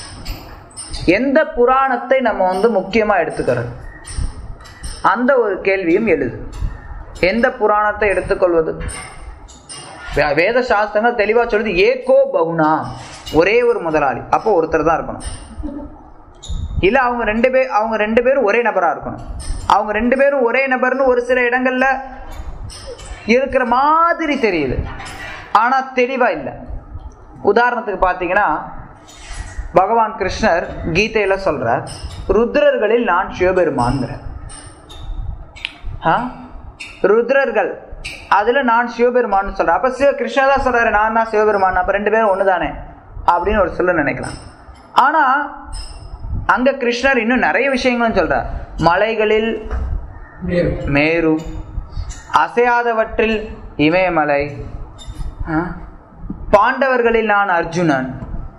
எந்த புராணத்தை நம்ம வந்து முக்கியமா எடுத்துக்கிறது அந்த ஒரு கேள்வியும் எழுது எந்த புராணத்தை எடுத்துக்கொள்வது வே- வேத சாஸ்திரங்கள் தெளிவா சொல்லுது ஏகோ பகுனா ஒரே ஒரு முதலாளி அப்போ ஒருத்தர் தான் இருக்கணும் இல்ல அவங்க ரெண்டு பேர் அவங்க ரெண்டு பேரும் ஒரே நபரா இருக்கணும் அவங்க ரெண்டு பேரும் ஒரே நபர்னு ஒரு சில இடங்கள்ல இருக்கிற மாதிரி தெரியுது ஆனா தெளிவா இல்லை உதாரணத்துக்கு பார்த்தீங்கன்னா பகவான் கிருஷ்ணர் கீதையில சொல்றார் ருத்ரர்களில் நான் சிவபெருமான்கிறார் ஆ? ருத்ரர்கள் அதுல நான் சிவபெருமான் சொல்றேன் அப்ப சிவ கிருஷ்ணா தான் சொல்றாரு நான் தான் சிவபெருமான் அப்ப ரெண்டு பேரும் ஒண்ணுதானே அப்படின்னு ஒரு சொல்ல நினைக்கலாம் ஆனா அங்க கிருஷ்ணர் இன்னும் நிறைய விஷயங்களும் சொல்றார் மலைகளில் மேரு மேரு அசையாதவற்றில் இமயமலை ஆ? பாண்டவர்களில் நான் அர்ஜுனன்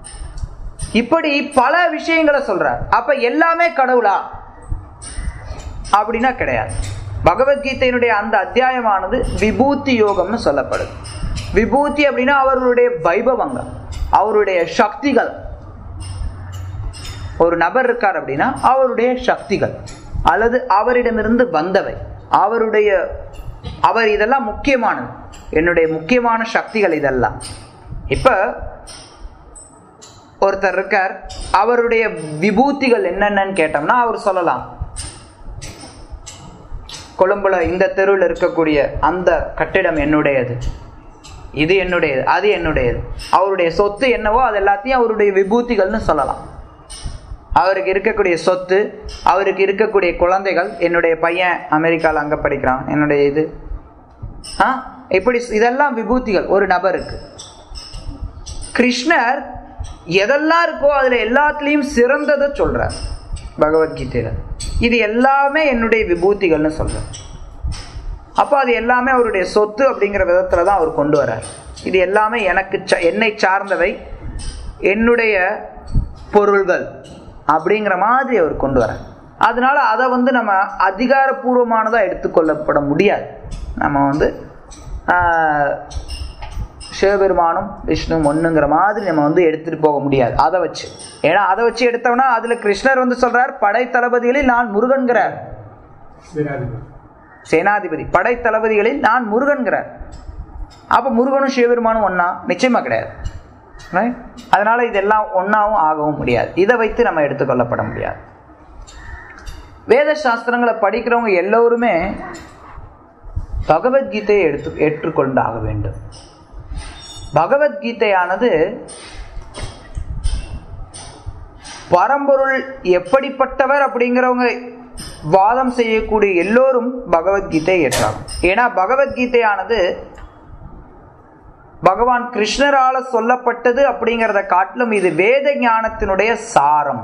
இப்படி பல விஷயங்களை சொல்றார் அப்ப எல்லாமே கடவுளா அப்படின்னா கிடையாது பகவத்கீதையினுடைய அந்த அத்தியாயமானது விபூதி யோகம்னு சொல்லப்படுது விபூதி அப்படின்னா அவர்களுடைய வைபவங்கள் அவருடைய சக்திகள் ஒரு நபர் இருக்கார் அப்படின்னா அவருடைய சக்திகள் அல்லது அவரிடமிருந்து வந்தவை அவருடைய அவர் இதெல்லாம் முக்கியமானது என்னுடைய முக்கியமான சக்திகள் இதெல்லாம் இப்ப ஒருத்தர் இருக்கார் அவருடைய விபூதிகள் என்னென்னன்னு கேட்டோம்னா அவர் சொல்லலாம் கொழும்புல இந்த தெருவில் இருக்கக்கூடிய அந்த கட்டிடம் என்னுடையது இது என்னுடையது அது என்னுடையது அவருடைய சொத்து என்னவோ அது எல்லாத்தையும் அவருடைய விபூதிகள்னு சொல்லலாம் அவருக்கு இருக்கக்கூடிய சொத்து அவருக்கு இருக்கக்கூடிய குழந்தைகள் என்னுடைய பையன் அமெரிக்காவில் அங்கே படிக்கிறான் என்னுடைய இது ஆ இப்படி இதெல்லாம் விபூதிகள் ஒரு நபருக்கு கிருஷ்ணர் எதெல்லாம் இருக்கோ அதுல எல்லாத்துலேயும் சிறந்ததை சொல்றார் பகவத்கீதையில இது எல்லாமே என்னுடைய விபூதிகள்னு சொல்றார் அப்போ அது எல்லாமே அவருடைய சொத்து அப்படிங்கிற விதத்துல தான் அவர் கொண்டு வர்றார் இது எல்லாமே எனக்கு ச- என்னை சார்ந்தவை என்னுடைய பொருள்கள் அப்படிங்கிற மாதிரி அவர் கொண்டு வரார் அதனால அதை வந்து நம்ம அதிகாரப்பூர்வமானதா எடுத்துக்கொள்ளப்பட முடியாது நம்ம வந்து ஆஹ், சிவபெருமானும் விஷ்ணு ஒண்ணுங்கிற மாதிரி நம்ம வந்து எடுத்துட்டு போக முடியாது அதை வச்சு ஏன்னா அதை வச்சு எடுத்தோம்னா அதுல கிருஷ்ணர் வந்து சொல்றார் படை தளபதிகளில் நான் முருகன்கிறார் சேனாதிபதி சேனாதிபதி படை தளபதிகளில் நான் முருகன்கிறார் அப்ப முருகனும் சிவபெருமானும் ஒண்ணா நிச்சயமா கிடையாது Right? அதனால இதெல்லாம் ஒண்ணாவும் ஆகவும் முடியாது இதை வைத்து நம்ம எடுத்துக்கொள்ளப்பட முடியாது வேத சாஸ்திரங்களை படிக்கிறவங்க எல்லோருமே பகவத்கீதையை எடுத்து ஏற்றுக்கொண்டாக வேண்டும் பகவத்கீதையானது பரம்பொருள் எப்படிப்பட்டவர் அப்படிங்கிறவங்க வாதம் செய்யக்கூடிய எல்லோரும் பகவத்கீதையை ஏற்றாங்க ஏன்னா பகவத்கீதையானது பகவான் கிருஷ்ணரால சொல்லப்பட்டது அப்படிங்கிறத காட்டிலும் இது வேத ஞானத்தினுடைய சாரம்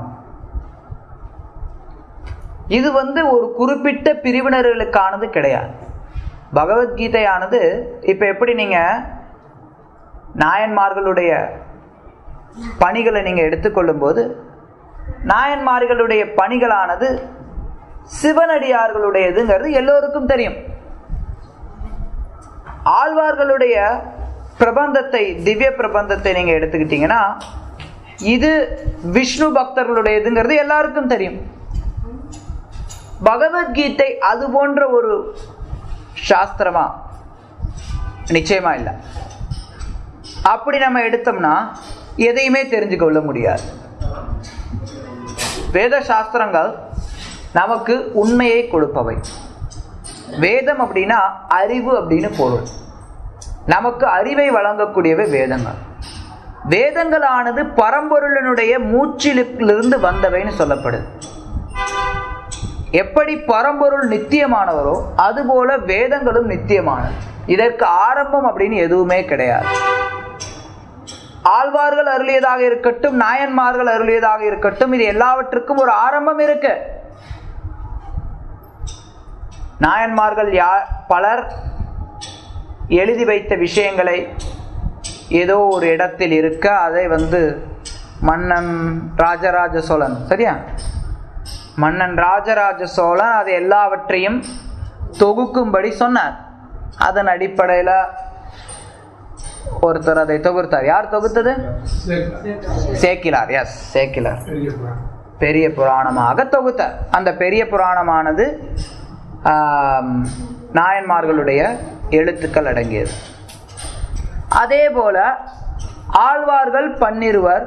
இது வந்து ஒரு குறிப்பிட்ட பிரிவினர்களுக்கானது கிடையாது பகவத்கீதையானது இப்ப எப்படி நீங்க நாயன்மார்களுடைய பணிகளை நீங்க எடுத்துக்கொள்ளும் போது நாயன்மார்களுடைய பணிகளானது சிவனடியார்களுடையதுங்கிறது எல்லோருக்கும் தெரியும் ஆழ்வார்களுடைய பிரபந்தத்தை திவ்ய பிரபந்தத்தை நீங்க எடுத்துக்கிட்டீங்கன்னா இது விஷ்ணு பக்தர்களுடையதுங்கிறது எல்லாருக்கும் தெரியும் பகவத்கீதை அது போன்ற ஒரு சாஸ்திரமா நிச்சயமா இல்லை அப்படி நம்ம எடுத்தோம்னா எதையுமே தெரிஞ்சு கொள்ள முடியாது வேத சாஸ்திரங்கள் நமக்கு உண்மையை கொடுப்பவை வேதம் அப்படின்னா அறிவு அப்படின்னு பொருள் நமக்கு அறிவை வழங்கக்கூடியவை வேதங்கள் வேதங்களானது பரம்பொருளினுடைய மூச்சிலிருந்து வந்தவைன்னு சொல்லப்படுது எப்படி பரம்பொருள் நித்தியமானவரோ அதுபோல வேதங்களும் நித்தியமானது இதற்கு ஆரம்பம் அப்படின்னு எதுவுமே கிடையாது ஆழ்வார்கள் அருளியதாக இருக்கட்டும் நாயன்மார்கள் அருளியதாக இருக்கட்டும் இது எல்லாவற்றுக்கும் ஒரு ஆரம்பம் இருக்கு நாயன்மார்கள் யா பலர் எழுதி வைத்த விஷயங்களை ஏதோ ஒரு இடத்தில் இருக்க அதை வந்து மன்னன் ராஜராஜ சோழன் சரியா மன்னன் ராஜராஜ சோழன் அது எல்லாவற்றையும் தொகுக்கும்படி சொன்னார் அதன் அடிப்படையில் ஒருத்தர் அதை தொகுத்தார் யார் தொகுத்தது சேக்கிலார் எஸ் சேக்கிலார் பெரிய புராணம் பெரிய புராணமாக தொகுத்தார் அந்த பெரிய புராணமானது ஆம், நாயன்மார்களுடைய எழுத்துக்கள் அடங்கியது அதே போல ஆழ்வார்கள் பன்னிருவர்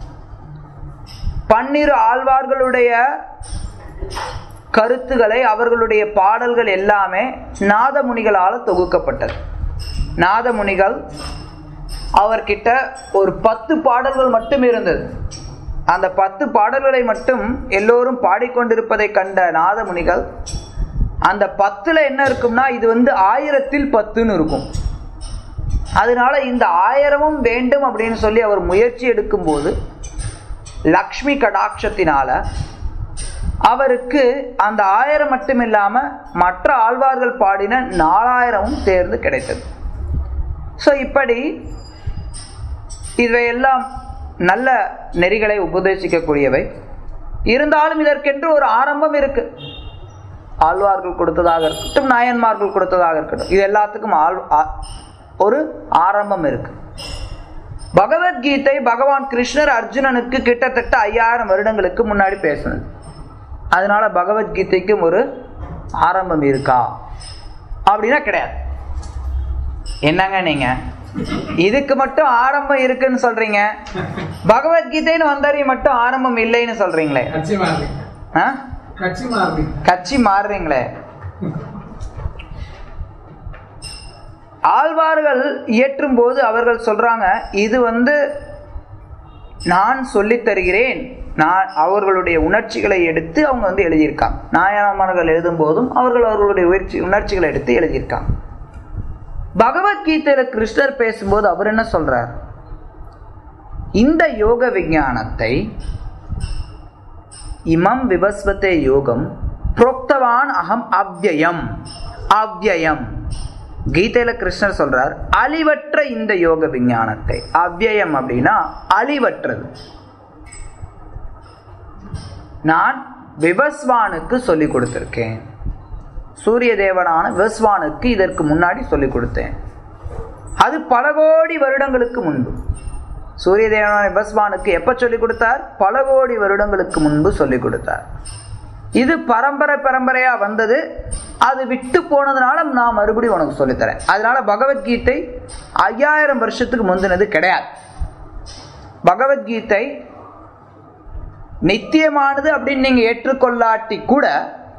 பன்னிரு ஆழ்வார்களுடைய கருத்துக்களை அவர்களுடைய பாடல்கள் எல்லாமே நாதமுனிகளால் தொகுக்கப்பட்டது நாதமுனிகள் அவர்கிட்ட ஒரு பத்து பாடல்கள் மட்டும் இருந்தது அந்த பத்து பாடல்களை மட்டும் எல்லோரும் பாடிக்கொண்டிருப்பதை கண்ட நாதமுனிகள் அந்த பத்துல என்ன இருக்கும்னா இது வந்து ஆயிரத்தில் பத்துன்னு இருக்கும் அதனால இந்த ஆயிரமும் வேண்டும் அப்படின்னு சொல்லி அவர் முயற்சி எடுக்கும்போது லக்ஷ்மி கடாட்சத்தினால அவருக்கு அந்த ஆயிரம் மட்டும் இல்லாம மற்ற ஆழ்வார்கள் பாடின நாலாயிரமும் சேர்ந்து கிடைத்தது ஸோ இப்படி இவையெல்லாம் நல்ல நெறிகளை உபதேசிக்கக்கூடியவை இருந்தாலும் இதற்கென்று ஒரு ஆரம்பம் இருக்கு ஆழ்வார்கள் கொடுத்ததாக இருக்கட்டும் நாயன்மார்கள் கொடுத்ததாக இருக்கட்டும் இது எல்லாத்துக்கும் ஆள் ஆ- ஒரு ஆரம்பம் இருக்கு பகவத்கீதை பகவான் கிருஷ்ணர் அர்ஜுனனுக்கு கிட்டத்தட்ட ஐயாயிரம் வருடங்களுக்கு முன்னாடி பேசினது அதனால பகவத்கீதைக்கும் ஒரு ஆரம்பம் இருக்கா அப்படின்னா கிடையாது என்னங்க நீங்க இதுக்கு மட்டும் ஆரம்பம் இருக்குன்னு சொல்றீங்க பகவத்கீதைன்னு வந்தாரி மட்டும் ஆரம்பம் இல்லைன்னு சொல்றீங்களே கட்சி மாறுறீங்க ஆ? கட்சி மாறுறீங்க கட்சி மாறுறீங்களே ஆழ்வார்கள் இயற்றும் போது அவர்கள் சொல்றாங்க இது வந்து நான் சொல்லித் தருகிறேன் நான் அவர்களுடைய உணர்ச்சிகளை எடுத்து அவங்க வந்து எழுதியிருக்காங்க நாயனமானர்கள் எழுதும் போதும் அவர்கள் அவர்களுடைய உயர்ச்சி உணர்ச்சிகளை எடுத்து எழுதியிருக்காங்க பகவத்கீதையில கிருஷ்ணர் பேசும்போது அவர் என்ன சொல்றார் இந்த யோக விஞ்ஞானத்தை இமம் விவஸ்வத்தே யோகம் புரோக்தவான் அகம் அவ்யயம் அவ்யயம் கீதையில கிருஷ்ணர் சொல்றார் அழிவற்ற இந்த யோக விஞ்ஞானத்தை அவ்யயம் அப்படின்னா அழிவற்றது நான் விவஸ்வானுக்கு சொல்லிக் கொடுத்திருக்கேன் சூரிய தேவனான விவஸ்வானுக்கு இதற்கு முன்னாடி சொல்லிக் கொடுத்தேன் அது பல கோடி வருடங்களுக்கு முன்பு சூரிய தேவனான விவஸ்வானுக்கு எப்ப சொல்லிக் கொடுத்தார் பல கோடி வருடங்களுக்கு முன்பு சொல்லிக் கொடுத்தார் இது பரம்பரை பரம்பரையா வந்தது அது விட்டு போனதுனால நான் மறுபடியும் உனக்கு சொல்லித்தரேன் அதனால பகவத்கீதை ஐயாயிரம் வருஷத்துக்கு முந்தினது கிடையாது பகவத்கீதை நித்தியமானது அப்படின்னு நீங்க ஏற்றுக்கொள்ளாட்டி கூட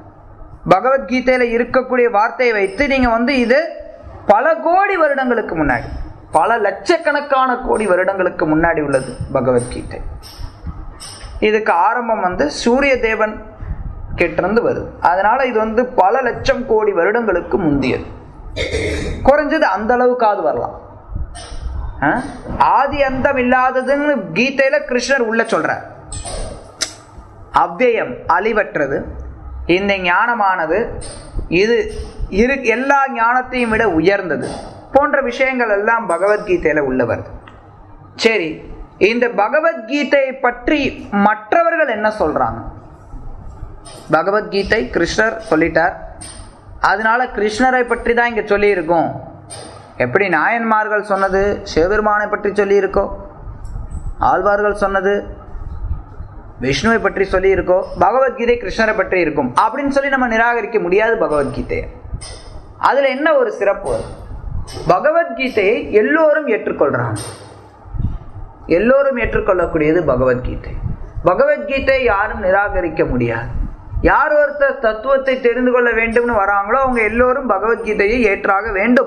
பகவத்கீதையில இருக்கக்கூடிய வார்த்தையை வைத்து நீங்க வந்து இது பல கோடி வருடங்களுக்கு முன்னாடி பல லட்சக்கணக்கான கோடி வருடங்களுக்கு முன்னாடி உள்ளது பகவத்கீதை இதுக்கு ஆரம்பம் வந்து சூரிய தேவன் கிட்டிருந்து வருது அதனால இது வந்து பல லட்சம் கோடி வருடங்களுக்கு முந்தியது குறைஞ்சது அந்த அளவுக்காவது வரலாம் ஆ? ஆதி அந்தம் இல்லாததுன்னு கீதையில கிருஷ்ணர் உள்ள சொல்றார் அவ்யயம் அழிவற்றது இந்த ஞானமானது இது இரு எல்லா ஞானத்தையும் விட உயர்ந்தது போன்ற விஷயங்கள் எல்லாம் பகவத்கீதையில உள்ள வருது சரி இந்த பகவத்கீதை பற்றி மற்றவர்கள் என்ன சொல்றாங்க பகவத்கீதை கிருஷ்ணர் சொல்லிட்டார் அதனால கிருஷ்ணரை பற்றி தான் இங்க சொல்லியிருக்கோம் எப்படி நாயன்மார்கள் சொன்னது சிவபெருமானை பற்றி சொல்லியிருக்கோ ஆழ்வார்கள் சொன்னது விஷ்ணுவை பற்றி சொல்லி இருக்கோ பகவத்கீதை கிருஷ்ணரை பற்றி இருக்கும் அப்படின்னு சொல்லி நம்ம நிராகரிக்க முடியாது பகவத்கீதையை அதுல என்ன ஒரு சிறப்பு வரும்? பகவத்கீதையை எல்லோரும் ஏற்றுக்கொள்றாங்க எல்லோரும் ஏற்றுக்கொள்ளக்கூடியது பகவத்கீதை பகவத்கீதை யாரும் நிராகரிக்க முடியாது யார் ஒருத்தர் தத்துவத்தை தெரிந்து கொள்ள வேண்டும்னு வராங்களோ அவங்க எல்லோரும் பகவத்கீதையை ஏற்றாக வேண்டும்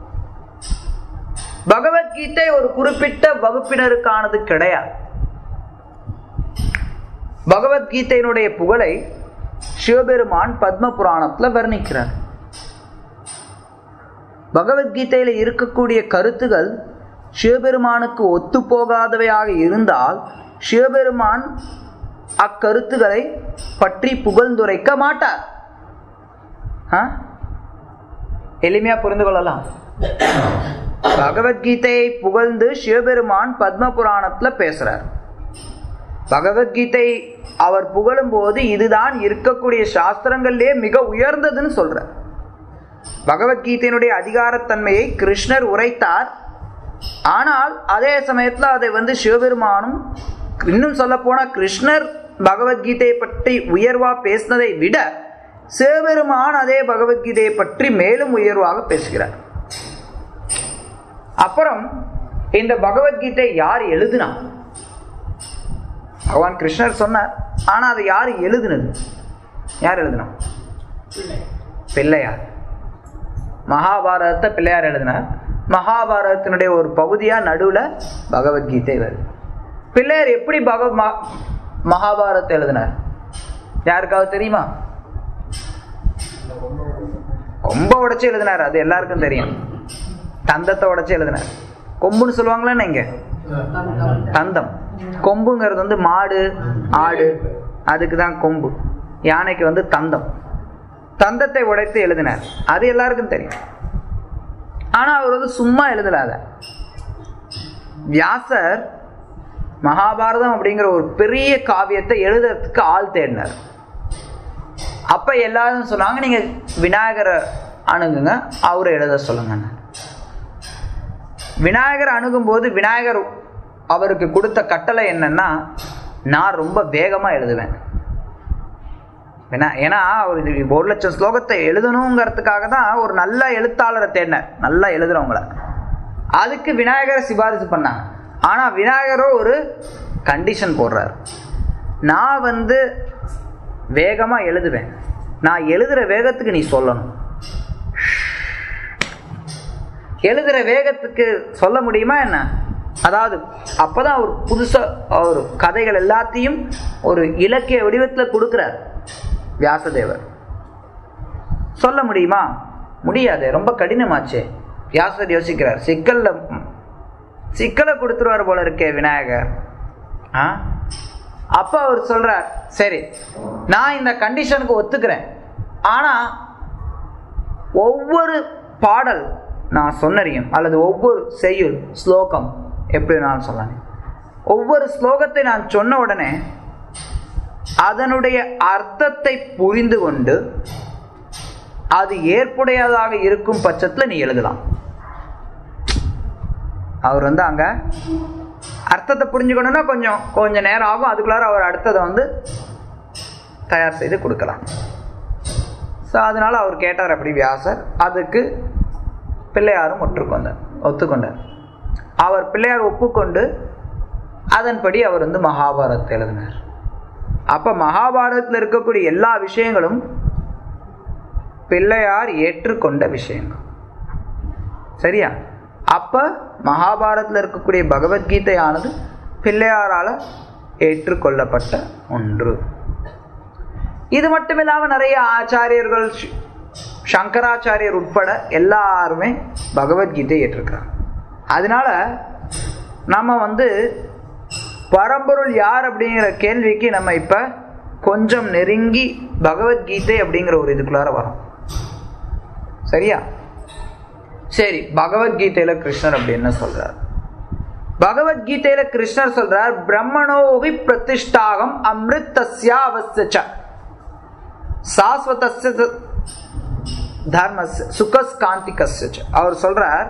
பகவத்கீதை ஒரு குறிப்பிட்ட வகுப்பினருக்கானது கிடையாது பகவத்கீதையினுடைய புகழை சிவபெருமான் பத்ம புராணத்துல வர்ணிக்கிறார் பகவத்கீதையில இருக்கக்கூடிய கருத்துகள் சிவபெருமானுக்கு ஒத்து போகாதவையாக இருந்தால் சிவபெருமான் அக்கருத்துக்களை பற்றி புகழ்ந்துரைக்க மாட்டார் ஆ? எளிமையா புரிந்து கொள்ளலாம் பகவத்கீதையை புகழ்ந்து சிவபெருமான் பத்ம புராணத்துல பேசுறார் பகவத்கீதை அவர் புகழும் போது இதுதான் இருக்கக்கூடிய சாஸ்திரங்கள்லயே மிக உயர்ந்ததுன்னு சொல்றார் பகவத்கீதையினுடைய அதிகாரத்தன்மையை கிருஷ்ணர் உரைத்தார் ஆனால் அதே சமயத்துல அதை வந்து சிவபெருமானும் இன்னும் சொல்ல போனா கிருஷ்ணர் பகவத்கீதையை பற்றி உயர்வா பேசினதை விட சிவபெருமான் அதே பகவத்கீதையை பற்றி மேலும் உயர்வாக பேசுகிறார் அப்புறம் இந்த பகவத்கீதை யார் எழுதுனா பகவான் கிருஷ்ணர் சொன்னார் ஆனா அதை யார் எழுதுனது யார் எழுதுனா பிள்ளையார் மகாபாரதத்தை பிள்ளையார் எழுதினார் மகாபாரதத்தினுடைய ஒரு பகுதியா நடுவுல பகவத்கீதை வருது பிள்ளையார் எப்படி பக ம- மகாபாரதத்தை எழுதினார் யாருக்காவது தெரியுமா கொம்ப உடைச்சு எழுதினார் அது எல்லாருக்கும் தெரியும் தந்தத்தை உடைச்சு எழுதினார் கொம்புன்னு சொல்லுவாங்களே நீங்க தந்தம் தந்தம் கொம்புங்கிறது வந்து மாடு ஆடு அதுக்கு தான் கொம்பு யானைக்கு வந்து தந்தம் தந்தத்தை உடைத்து எழுதினார் அது எல்லாருக்கும் தெரியும் ஆனா அவர் வந்து சும்மா எழுதல அத வியாசர் மகாபாரதம் அப்படிங்கிற ஒரு பெரிய காவியத்தை எழுதுறதுக்கு ஆள் தேடினார் அப்ப எல்லாரும் சொன்னாங்க நீங்க விநாயகரை அணுகுங்க அவரை எழுத சொல்லுங்க விநாயகர் அணுகும் போது விநாயகர் அவருக்கு கொடுத்த கட்டளை என்னன்னா நான் ரொம்ப வேகமா எழுதுவேன் வினா- ஏன்னா அவர் இது ஒரு லட்சம் ஸ்லோகத்தை எழுதணுங்கிறதுக்காக தான் ஒரு நல்ல எழுத்தாளரை தேடினார் நல்லா எழுதுறவங்கள அதுக்கு விநாயகரை சிபாரிசு பண்ணாங்க ஆனா விநாயகரோ ஒரு கண்டிஷன் போடுறார் நான் வந்து வேகமா எழுதுவேன் நான் எழுதுற வேகத்துக்கு நீ சொல்லணும் எழுதுற வேகத்துக்கு சொல்ல முடியுமா என்ன அதாவது அப்பதான் அவர் புதுசா அவர் கதைகள் எல்லாத்தையும் ஒரு இலக்கிய வடிவத்துல கொடுக்கிறார் வியாசதேவர் சொல்ல முடியுமா முடியாது ரொம்ப கடினமாச்சே வியாசர் யோசிக்கிறார் சிக்கல்ல சிக்கலை கொடுத்துருவார் போல இருக்கே விநாயகர் ஆ அப்ப அவர் சொல்றார் சரி நான் இந்த கண்டிஷனுக்கு ஒத்துக்கிறேன் ஆனா ஒவ்வொரு பாடல் நான் சொன்னறியும் அல்லது ஒவ்வொரு செய்யுள் ஸ்லோகம் எப்படி நான் சொல்லணும் ஒவ்வொரு ஸ்லோகத்தை நான் சொன்ன உடனே அதனுடைய அர்த்தத்தை புரிந்து கொண்டு அது ஏற்புடையதாக இருக்கும் பட்சத்தில் நீ எழுதலாம் அவர் வந்து அங்க அர்த்தத்தை புரிஞ்சுக்கணும்னா கொஞ்சம் கொஞ்சம் நேரம் ஆகும் அதுக்குள்ளார அவர் அடுத்ததை வந்து தயார் செய்து கொடுக்கலாம் ஸோ அதனால அவர் கேட்டார் அப்படி வியாசர் அதுக்கு பிள்ளையாரும் ஒற்றுக்கொண்டார் ஒத்துக்கொண்டார் அவர் பிள்ளையார் ஒப்புக்கொண்டு அதன்படி அவர் வந்து மகாபாரதத்தை எழுதினார் அப்ப மகாபாரதத்தில் இருக்கக்கூடிய எல்லா விஷயங்களும் பிள்ளையார் ஏற்றுக்கொண்ட விஷயங்கள் சரியா அப்ப மகாபாரத்தில் இருக்கக்கூடிய பகவத்கீதையானது பிள்ளையாரால ஏற்றுக்கொள்ளப்பட்ட ஒன்று இது மட்டும் இல்லாம நிறைய ஆச்சாரியர்கள் ஷ்- சங்கராச்சாரியர் உட்பட எல்லாருமே பகவத்கீதை ஏற்றிருக்கிறாங்க அதனால நம்ம வந்து பரம்பொருள் யார் அப்படிங்கிற கேள்விக்கு நம்ம இப்ப கொஞ்சம் நெருங்கி பகவத்கீதை அப்படிங்கிற ஒரு இதுக்குள்ளார வரோம் சரியா சரி பகவத்கீதையில கிருஷ்ணர் அப்படி என்ன சொல்றார் பகவத்கீதையில கிருஷ்ணர் சொல்றார் பிரம்மணோகி பிரதிஷ்டாகம் அமிர்தஸ்யா அவஸ்தச்ச சாஸ்வதஸ்ய த- தர்மஸ்ய சுகஸ்காந்திகஸ்ய ச. அவர் சொல்றார்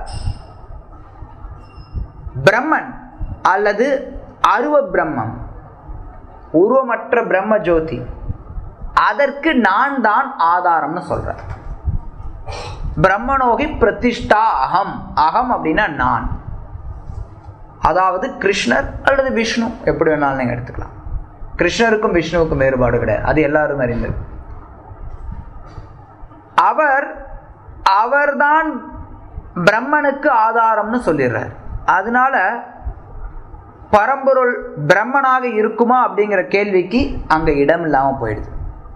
பிரம்மன் அல்லது அருவ பிரம்மம் உருவமற்ற பிரம்ம ஜோதி அதற்கு நான் தான் ஆதாரம்னு சொல்றார் பிரம்மணோகி பிரதிஷ்டா அகம் அகம் அப்படின்னா நான் அதாவது கிருஷ்ணர் அல்லது விஷ்ணு எப்படி வேணாலும் நீங்க எடுத்துக்கலாம் கிருஷ்ணருக்கும் விஷ்ணுவுக்கும் வேறுபாடு கிடையாது அது எல்லாரும் அறிந்தது அவர் அவர்தான் பிரம்மனுக்கு ஆதாரம்னு சொல்லிடுறார் அதனால பரம்பொருள் பிரம்மனாக இருக்குமா அப்படிங்கிற கேள்விக்கு அங்க இடம் இல்லாம போயிடுது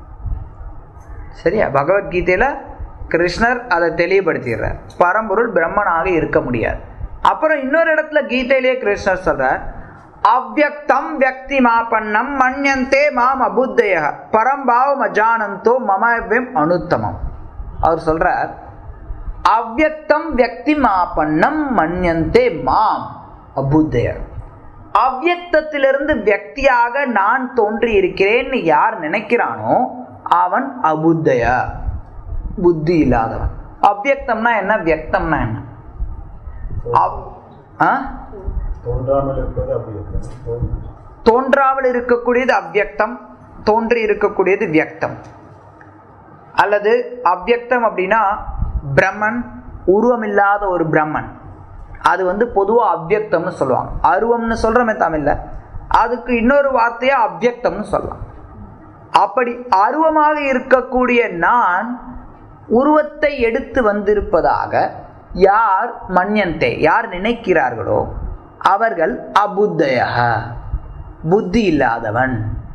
சரியா பகவத்கீதையில கிருஷ்ணர் அதை தெளிவுபடுத்திடுறார் பரம்பொருள் பிரம்மனாக இருக்க முடியாது அப்புறம் இன்னொரு இடத்துல கீதையிலேயே கிருஷ்ணர் சொல்றார் அவ்வக்தம் வியக்தி மாபன்னம் மன்யந்தே மாம் அபுத்தய பரம்பாவம் அஜானந்தோ மமவியம் அனுத்தமம் அவர் சொல்றார் அவ்வக்தம் வியக்தி மாபன்னம் மன்யந்தே மாம் அபுத்தயர் அவ்யக்தத்திலிருந்து வியக்தியாக நான் தோன்றி இருக்கிறேன்னு யார் நினைக்கிறானோ அவன் அபுத்தய புத்தி இல்லாதவன் அவ்யக்தம்னா என்ன வியக்தம்னா என்ன அவ்- ஆ? தோன்றாமல் இருப்பது அப்படி இருக்கிறது தோன்றாமல் இருக்கக்கூடியது அவ்யக்தம் தோன்றி இருக்கக்கூடியது வியக்தம் அல்லது அவ்யக்தம் அப்படின்னா பிரம்மன் உருவமில்லாத ஒரு பிரம்மன் அது வந்து பொதுவாக அவ்யக்தம்னு சொல்லுவாங்க அருவம்னு சொல்றோமே தமிழ்ல அதுக்கு இன்னொரு வார்த்தையா அவ்யக்தம்னு சொல்லலாம் அப்படி அருவமாக இருக்கக்கூடிய நான் உருவத்தை எடுத்து வந்திருப்பதாக யார் மன்யந்தே யார் நினைக்கிறார்களோ அவர்கள் அபுத்தய புத்தி இல்லாதவன்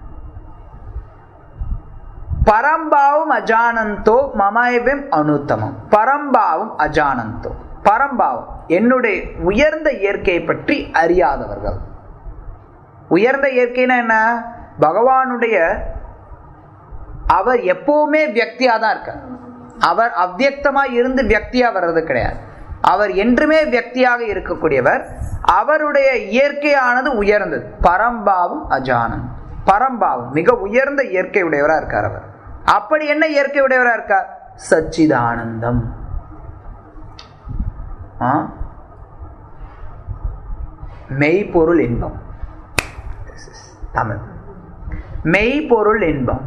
பரம்பாவும் அஜானந்தோ மமயவிம் அனுத்தமம் பரம்பாவும் அஜானந்தோ பரம்பாவம் என்னுடைய உயர்ந்த இயற்கையை பற்றி அறியாதவர்கள் உயர்ந்த இயற்கைனா என்ன பகவானுடைய அவர் எப்பவுமே வியக்தியா தான் இருக்கார் அவர் அவ்வியக்தமா இருந்து வியக்தியா வர்றது கிடையாது அவர் என்றுமே வியக்தியாக இருக்கக்கூடியவர் அவருடைய இயற்கையானது உயர்ந்தது பரம்பாவும் அஜானம் பரம்பாவும் மிக உயர்ந்த இயற்கை உடையவரா இருக்கார் அவர் அப்படி என்ன இயற்கை உடையவரா இருக்கார் சச்சிதானந்தம் ஆ? மெய்ப்பொருள் இன்பம் This is தமிழ் மெய்ப்பொருள் இன்பம்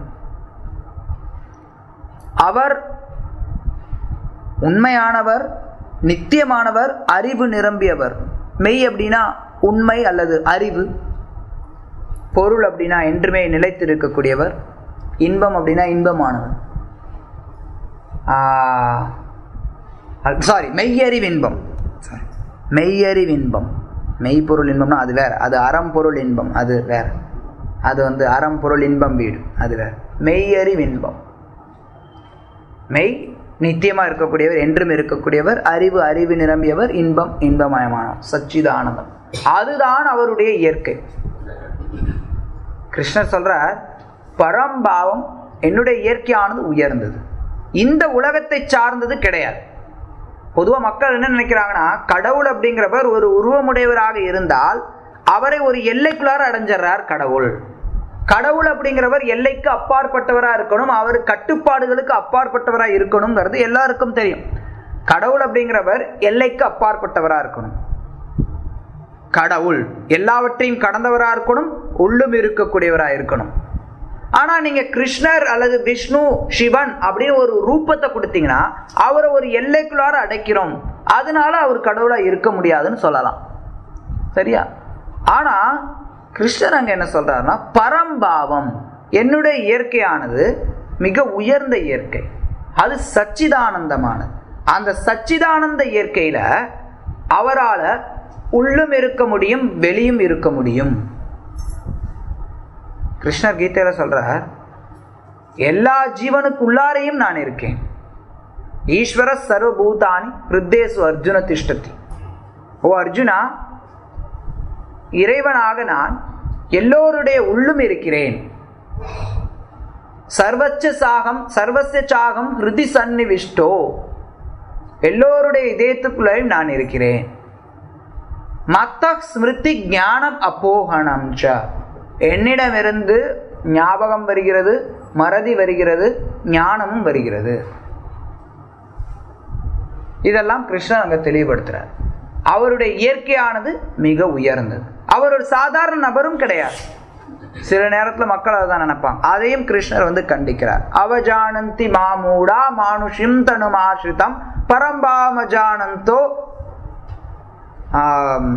அவர் உண்மையானவர் நித்தியமானவர் அறிவு நிரம்பியவர் மெய் அப்படின்னா உண்மை அல்லது அறிவு பொருள் அப்படின்னா என்றுமே நிலைத்திருக்கக்கூடியவர் இன்பம் அப்படின்னா இன்பமானவர் சாரி மெய்யறிவு இன்பம் சாரி மெய்யறிவு இன்பம் மெய்ப்பொருள் இன்பம்னா அது வேற அது அறம்பொருள் இன்பம் அது வேற அது வந்து அறம்பொருள் இன்பம் வீடு அது வேற மெய்யறிவு இன்பம் மெய் நித்தியமா இருக்கக்கூடியவர் என்றும் இருக்கக்கூடியவர் அறிவு அறிவு நிரம்பியவர் இன்பம் இன்பமயமானவர் சச்சிதானந்தம் அதுதான் அவருடைய இயற்கை கிருஷ்ணர் சொல்றார் பரம்பாவம் என்னுடைய இயற்கையானது உயர்ந்தது இந்த உலகத்தை சார்ந்தது கிடையாது பொதுவா மக்கள் என்ன நினைக்கிறாங்கன்னா கடவுள் அப்படிங்கிறவர் ஒரு உருவமுடையவராக இருந்தால் அவரை ஒரு எல்லைக்குள்ளார அடைஞ்சிடுறார் கடவுள் கடவுள் அப்படிங்கிறவர் எல்லைக்கு அப்பாற்பட்டவரா இருக்கணும் அவர் கட்டுப்பாடுகளுக்கு அப்பாற்பட்டவரா இருக்கணுங்கிறது எல்லாருக்கும் தெரியும் கடவுள் அப்படிங்கிறவர் எல்லைக்கு அப்பாற்பட்டவரா இருக்கணும் கடவுள் எல்லாவற்றையும் கடந்தவரா இருக்கணும் உள்ளும் இருக்கக்கூடியவரா இருக்கணும் ஆனா நீங்க கிருஷ்ணர் அல்லது விஷ்ணு சிவன் அப்படின்னு ஒரு ரூபத்தை கொடுத்தீங்கன்னா அவரை ஒரு எல்லைக்குள்ளார அடைக்கிறோம் அதனால அவர் கடவுளா இருக்க முடியாதுன்னு சொல்லலாம் சரியா ஆனா கிருஷ்ணர் அங்க என்ன சொல்றாருன்னா பரம்பாவம் என்னுடைய இயற்கையானது மிக உயர்ந்த இயற்கை அது சச்சிதானந்தமானது அந்த சச்சிதானந்த இயற்கையில அவரால உள்ளும் இருக்க முடியும் வெளியும் இருக்க முடியும் கிருஷ்ணர் கீதையில சொல்றார் எல்லா ஜீவனுக்குள்ளாரையும் நான் இருக்கேன் ஈஸ்வர சர்வபூதானி ஹிருத்தேசு அர்ஜுன திஷ்டதி ஓ அர்ஜுனா இறைவனாக நான் எல்லோருடைய உள்ளும் இருக்கிறேன் சர்வச்ச சாகம் சர்வச சாகம் ஹிருதி சன்னிவிஷ்டோ எல்லோருடைய இதயத்துக்குள்ளையும் நான் இருக்கிறேன் மத்த ஸ்மிருதி ஞானம் அப்போகணம் ச என்னிடமிருந்து ஞாபகம் வருகிறது மறதி வருகிறது ஞானமும் வருகிறது இதெல்லாம் கிருஷ்ணன் அங்க தெளிவுபடுத்துறார் அவருடைய இயற்கையானது மிக உயர்ந்தது அவர் ஒரு சாதாரண நபரும் கிடையாது சில நேரத்துல மக்கள் அதான் நினைப்பாங்க அதையும் கிருஷ்ணர் வந்து கண்டிக்கிறார் அவஜானந்தி மாமூடா மானுஷிம் தனுமாசிரிதம் பரம்பாமஜானந்தோ ஆம்,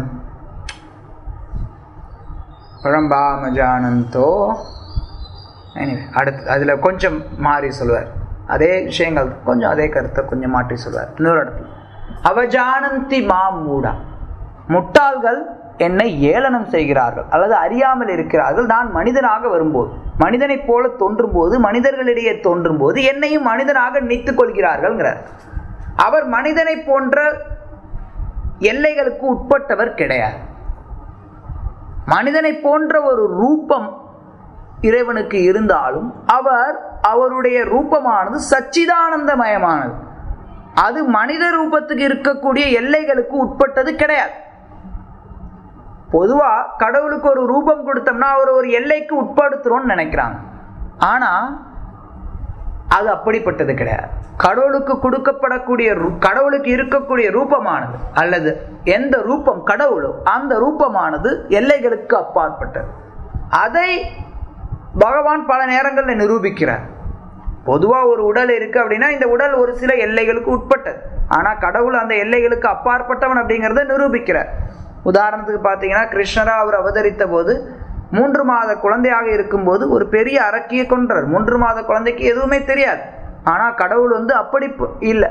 பரம்பாமஜானந்தோ anyway, அடுத்து அதுல கொஞ்சம் மாறி சொல்லுவார் அதே விஷயங்கள் கொஞ்சம் அதே கருத்தை கொஞ்சம் மாற்றி சொல்வார் இன்னொரு இடத்துல அவஜானந்தி மாமூடா முட்டாள்கள் என்னை ஏளனம் செய்கிறார்கள் அல்லது அறியாமல் இருக்கிறார்கள் நான் மனிதனாக வரும்போது மனிதனைப் போல தோன்றும் போது மனிதர்களிடையே தோன்றும் போது என்னையும் மனிதனாக நினைத்துக் கொள்கிறார்கள்ங்கிறார் அவர் மனிதனை போன்ற எல்லைகளுக்கு உட்பட்டவர் கிடையாது மனிதனை போன்ற ஒரு ரூபம் இறைவனுக்கு இருந்தாலும் அவர் அவருடைய ரூபமானது சச்சிதானந்தமயமானது அது மனித ரூபத்துக்கு இருக்கக்கூடிய எல்லைகளுக்கு உட்பட்டது கிடையாது பொதுவா கடவுளுக்கு ஒரு ரூபம் கொடுத்தோம்னா அவர் ஒரு எல்லைக்கு உட்படுத்துறோம்னு நினைக்கிறாங்க ஆனா அது அப்படிப்பட்டது கிடையாது கடவுளுக்கு கொடுக்கப்படக்கூடிய ரூ- கடவுளுக்கு இருக்கக்கூடிய ரூபமானது அல்லது எந்த ரூபம் கடவுளோ அந்த ரூபமானது எல்லைகளுக்கு அப்பாற்பட்டது அதை பகவான் பல நேரங்களில் நிரூபிக்கிறார் பொதுவா ஒரு உடல் இருக்கு அப்படின்னா இந்த உடல் ஒரு சில எல்லைகளுக்கு உட்பட்டது ஆனா கடவுள் அந்த எல்லைகளுக்கு அப்பாற்பட்டவன் அப்படிங்கிறத நிரூபிக்கிறார் உதாரணத்துக்கு பார்த்தீங்கன்னா கிருஷ்ணரா அவர் அவதரித்த போது மூன்று மாத குழந்தையாக இருக்கும்போது ஒரு பெரிய அரக்கியை கொன்றார் மூன்று மாத குழந்தைக்கு எதுவுமே தெரியாது ஆனா கடவுள் வந்து அப்படி ப- இல்லை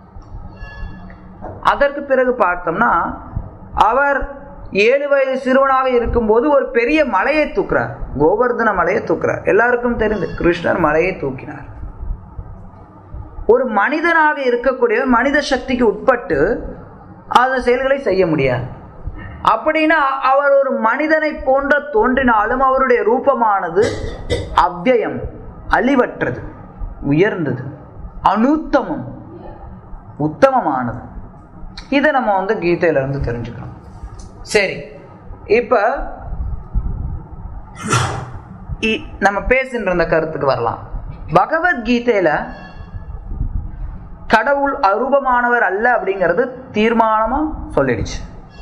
அதற்கு பிறகு பார்த்தோம்னா அவர் ஏழு வயது சிறுவனாக இருக்கும்போது ஒரு பெரிய மலையை தூக்குறார் கோவர்தன மலையை தூக்குறார் எல்லாருக்கும் தெரிந்து கிருஷ்ணர் மலையை தூக்கினார் ஒரு மனிதனாக இருக்கக்கூடிய மனித சக்திக்கு உட்பட்டு அந்த செயல்களை செய்ய முடியாது அப்படின்னா அவர் ஒரு மனிதனை போன்ற தோன்றினாலும் அவருடைய ரூபமானது அவ்யயம் அழிவற்றது உயர்ந்தது அனுத்தமம் உத்தமமானது இதை நம்ம வந்து கீதையில இருந்து தெரிஞ்சுக்கணும் சரி இப்ப இ- நம்ம பேசுகின்ற இந்த கருத்துக்கு வரலாம் பகவத்கீதையில கடவுள் அரூபமானவர் அல்ல அப்படிங்கிறது தீர்மானமா சொல்லிடுச்சு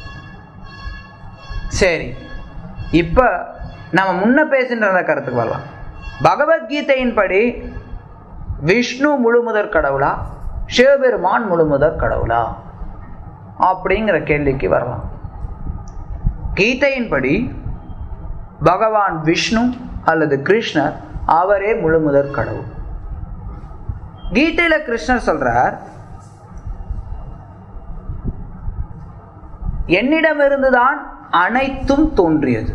சரி இப்ப நம்ம முன்ன பேசுகின்ற அந்த கருத்துக்கு வரலாம் பகவத்கீதையின்படி விஷ்ணு முழுமுதற் கடவுளா சிவபெருமான் முழுமுதற் கடவுளா அப்படிங்கிற கேள்விக்கு வரலாம் கீதையின்படி பகவான் விஷ்ணு அல்லது கிருஷ்ணர் அவரே முழுமுதற் கடவுள் கீதையில கிருஷ்ணர் சொல்றார் என்னிடமிருந்துதான் அனைத்தும் தோன்றியது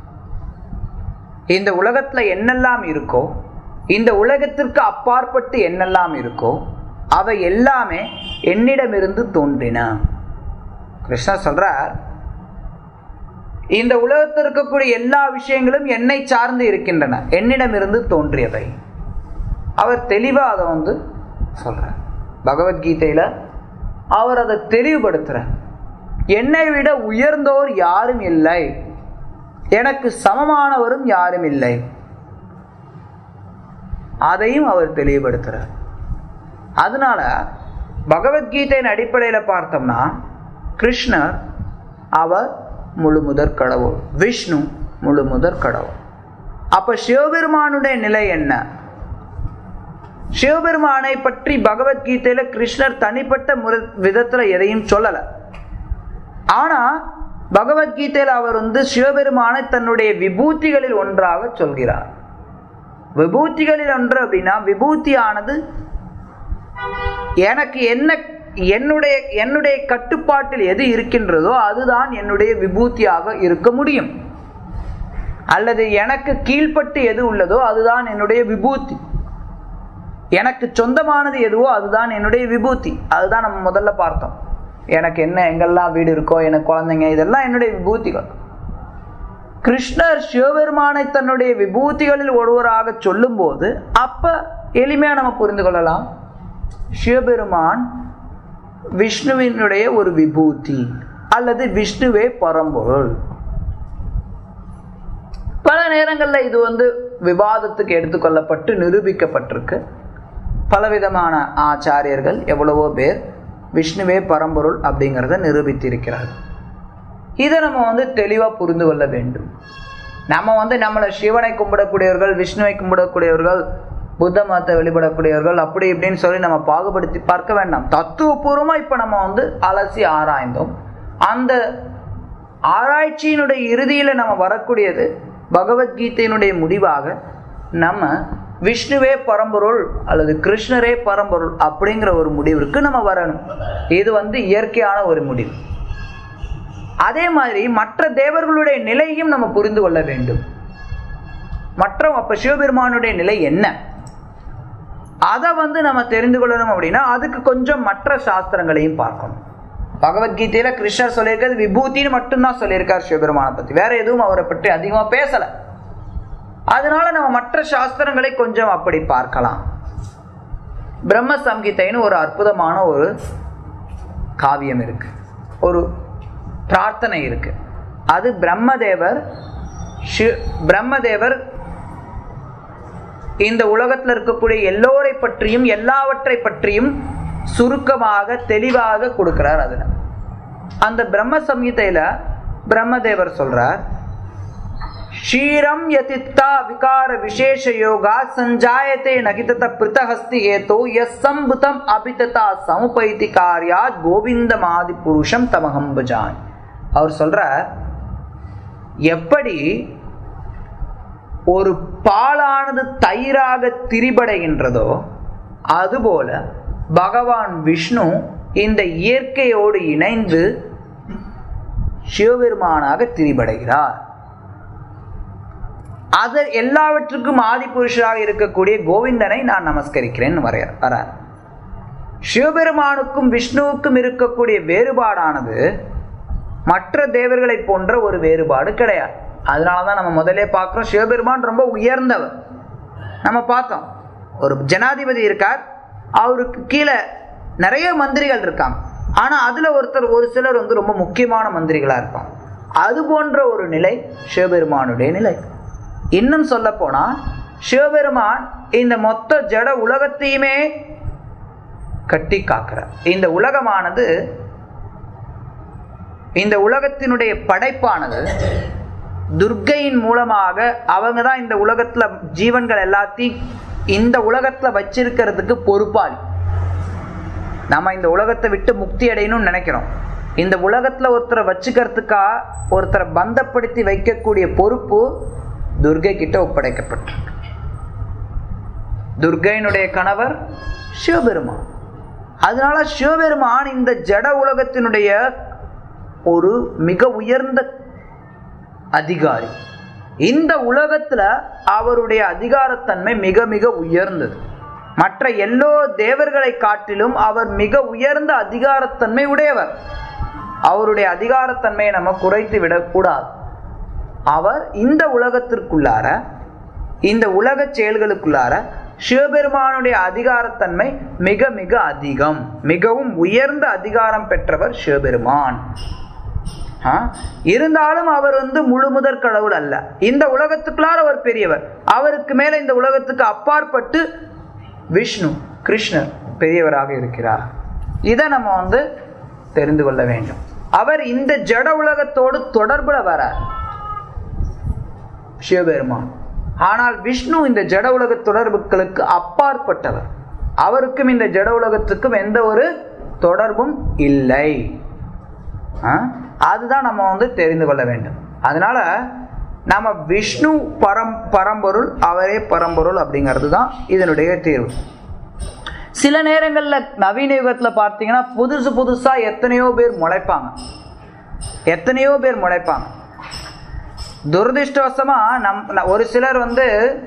இந்த உலகத்துல என்னெல்லாம் இருக்கோ இந்த உலகத்திற்கு அப்பாற்பட்டு என்னெல்லாம் இருக்கோ அவை எல்லாமே என்னிடமிருந்து தோன்றின கிருஷ்ணர் சொல்றார் இந்த உலகத்தில் இருக்கக்கூடிய எல்லா விஷயங்களும் என்னை சார்ந்து இருக்கின்றன என்னிடமிருந்து தோன்றியவை அவர் தெளிவா அதை வந்து சொல்றார் பகவத்கீதையில அவர் அதை தெளிவுபடுத்துறார் என்னை விட உயர்ந்தோர் யாரும் இல்லை எனக்கு சமமானவரும் யாரும் இல்லை அதையும் அவர் தெளிவுபடுத்துறார் அதனால பகவத்கீதையின் அடிப்படையில் பார்த்தோம்னா கிருஷ்ணர் அவர் முழு முதற் கடவுள் விஷ்ணு முழு முதற் கடவுள் அப்ப சிவபெருமானுடைய நிலை என்ன சிவபெருமானை பற்றி பகவத்கீதையில கிருஷ்ணர் தனிப்பட்ட முறை விதத்துல எதையும் சொல்லல ஆனா பகவத்கீதையில அவர் வந்து சிவபெருமானை தன்னுடைய விபூதிகளில் ஒன்றாக சொல்கிறார் விபூதிகளில் ஒன்று அப்படின்னா விபூதியானது எனக்கு என்ன என்னுடைய என்னுடைய கட்டுப்பாட்டில் எது இருக்கின்றதோ அதுதான் என்னுடைய விபூதியாக இருக்க முடியும் அல்லது எனக்கு கீழ்ப்பட்டு எது உள்ளதோ அதுதான் என்னுடைய விபூதி எனக்கு சொந்தமானது எதுவோ அதுதான் என்னுடைய விபூதி அதுதான் நம்ம முதல்ல பார்த்தோம் எனக்கு என்ன எங்கெல்லாம் வீடு இருக்கோ எனக்கு குழந்தைங்க இதெல்லாம் என்னுடைய விபூதிகள் கிருஷ்ணர் சிவபெருமானை தன்னுடைய விபூதிகளில் ஒருவராக சொல்லும்போது அப்ப எளிமையா நம்ம புரிந்து கொள்ளலாம் சிவபெருமான் விஷ்ணுவினுடைய ஒரு விபூதி அல்லது விஷ்ணுவே பரம்பொருள் பல நேரங்களில் இது வந்து விவாதத்துக்கு எடுத்துக்கொள்ளப்பட்டு நிரூபிக்கப்பட்டிருக்கு பலவிதமான ஆச்சாரியர்கள் எவ்வளவோ பேர் விஷ்ணுவே பரம்பொருள் அப்படிங்கிறத நிரூபித்திருக்கிறார்கள் இதை நம்ம வந்து தெளிவாக புரிந்து கொள்ள வேண்டும் நம்ம வந்து நம்மளை சிவனை கும்பிடக்கூடியவர்கள் விஷ்ணுவை கும்பிடக்கூடியவர்கள் புத்த மதத்தை வெளிப்படக்கூடியவர்கள் அப்படி இப்படின்னு சொல்லி நம்ம பாகுபடுத்தி பார்க்க வேண்டாம் தத்துவபூர்வமாக இப்போ நம்ம வந்து அலசி ஆராய்ந்தோம் அந்த ஆராய்ச்சியினுடைய இறுதியில் நம்ம வரக்கூடியது பகவத்கீதையினுடைய முடிவாக நம்ம விஷ்ணுவே பரம்பொருள் அல்லது கிருஷ்ணரே பரம்பொருள் அப்படிங்கிற ஒரு முடிவிற்கு நம்ம வரணும் இது வந்து இயற்கையான ஒரு முடிவு அதே மாதிரி மற்ற தேவர்களுடைய நிலையும் நம்ம புரிந்து கொள்ள வேண்டும் மற்ற அப்ப சிவபெருமானுடைய நிலை என்ன அதை வந்து நம்ம தெரிந்து கொள்ளணும் அப்படின்னா அதுக்கு கொஞ்சம் மற்ற சாஸ்திரங்களையும் பார்க்கணும் பகவத்கீதையில கிருஷ்ணர் சொல்லியிருக்கிறது விபூதின்னு மட்டும்தான் சொல்லியிருக்கார் சிவபெருமானை பத்தி வேற எதுவும் அவரை பற்றி அதிகமா பேசல அதனால நம்ம மற்ற சாஸ்திரங்களை கொஞ்சம் அப்படி பார்க்கலாம் பிரம்ம சம்ஹிதைன்னு ஒரு அற்புதமான ஒரு காவியம் இருக்கு ஒரு பிரார்த்தனை இருக்கு அது பிரம்மதேவர் ஷி- பிரம்மதேவர் இந்த உலகத்தில் இருக்கக்கூடிய எல்லோரை பற்றியும் எல்லாவற்றை பற்றியும் சுருக்கமாக தெளிவாக கொடுக்கிறார் அதுல அந்த பிரம்ம சம்ஹிதையில பிரம்மதேவர் சொல்றார் ஷீரம் யதித்தா விகார விசேஷ யோகா சஞ்சாயத்தே நகிதத பிருத்தஹஸ்தி ஏதோ யசம்புதம் அபிததா சமுபைதி காரியாத் கோவிந்தமாதி புருஷம் தமகம் பஜான் அவர் சொல்றார் எப்படி ஒரு பாலானது தயிராக திரிபடைகின்றதோ அதுபோல பகவான் விஷ்ணு இந்த இயற்கையோடு இணைந்து சிவபெருமானாக திரிபடைகிறார் அது எல்லாவற்றுக்கும் ஆதிபுருஷராக இருக்கக்கூடிய கோவிந்தனை நான் நமஸ்கரிக்கிறேன் வரைய வரார் சிவபெருமானுக்கும் விஷ்ணுவுக்கும் இருக்கக்கூடிய வேறுபாடானது மற்ற தேவர்களை போன்ற ஒரு வேறுபாடு கிடையாது அதனால தான் நம்ம முதல்ல பார்க்குறோம் சிவபெருமான் ரொம்ப உயர்ந்தவர் நம்ம பார்த்தோம் ஒரு ஜனாதிபதி இருக்கார் அவருக்கு கீழே நிறைய மந்திரிகள் இருக்காங்க ஆனால் அதில் ஒருத்தர் ஒரு சிலர் வந்து ரொம்ப முக்கியமான மந்திரிகளாக இருப்பாங்க அது போன்ற ஒரு நிலை சிவபெருமானுடைய நிலை இன்னும் சொல்ல போனால் சிவபெருமான் இந்த மொத்த ஜட உலகத்தையுமே கட்டி காக்கிறார் இந்த உலகமானது இந்த உலகத்தினுடைய படைப்பானது துர்க்கையின் மூலமாக அவங்க தான் இந்த உலகத்துல ஜீவன்கள் எல்லாத்தையும் இந்த உலகத்துல வச்சிருக்கிறதுக்கு பொறுப்பாளி நம்ம இந்த உலகத்தை விட்டு முக்தி அடையணும்னு நினைக்கிறோம் இந்த உலகத்துல ஒருத்தரை வச்சுக்கிறதுக்கா ஒருத்தரை பந்தப்படுத்தி வைக்கக்கூடிய பொறுப்பு துர்கை கிட்ட ஒப்படைக்கப்பட்டிருக்கு துர்கையினுடைய கணவர் சிவபெருமான் அதனால சிவபெருமான் இந்த ஜட உலகத்தினுடைய ஒரு மிக உயர்ந்த அதிகாரி இந்த உலகத்துல அவருடைய அதிகாரத்தன்மை மிக மிக உயர்ந்தது மற்ற எல்லோ தேவர்களை காட்டிலும் அவர் மிக உயர்ந்த அதிகாரத்தன்மை உடையவர் அவருடைய அதிகாரத்தன்மையை நம்ம குறைத்து விடக்கூடாது அவர் இந்த உலகத்திற்குள்ளார இந்த உலக செயல்களுக்குள்ளார சிவபெருமானுடைய அதிகாரத்தன்மை மிக மிக அதிகம் மிகவும் உயர்ந்த அதிகாரம் பெற்றவர் சிவபெருமான் ஆ? இருந்தாலும் அவர் வந்து முழு முதற் கடவுள் அல்ல இந்த உலகத்துக்குள்ளார அவர் பெரியவர் அவருக்கு மேல இந்த உலகத்துக்கு அப்பாற்பட்டு விஷ்ணு கிருஷ்ணர் பெரியவராக இருக்கிறார் இதை நம்ம வந்து தெரிந்து கொள்ள வேண்டும் அவர் இந்த ஜட உலகத்தோடு தொடர்புல வரார் சிவபெருமான் ஆனால் விஷ்ணு இந்த ஜட உலக தொடர்புகளுக்கு அப்பாற்பட்டவர் அவருக்கும் இந்த ஜட உலகத்துக்கும் எந்த ஒரு தொடர்பும் இல்லை ஆ? அதுதான் நம்ம வந்து தெரிந்து கொள்ள வேண்டும் அதனால நம்ம விஷ்ணு பரம் பரம்பொருள் அவரே பரம்பொருள் அப்படிங்கிறது தான் இதனுடைய தீர்வு சில நேரங்களில் நவீன யுகத்தில் பார்த்தீங்கன்னா புதுசு புதுசாக எத்தனையோ பேர் முளைப்பாங்க எத்தனையோ பேர் முளைப்பாங்க துரதிருஷ்டவசமா நம் ந- ஒரு சிலர் வந்து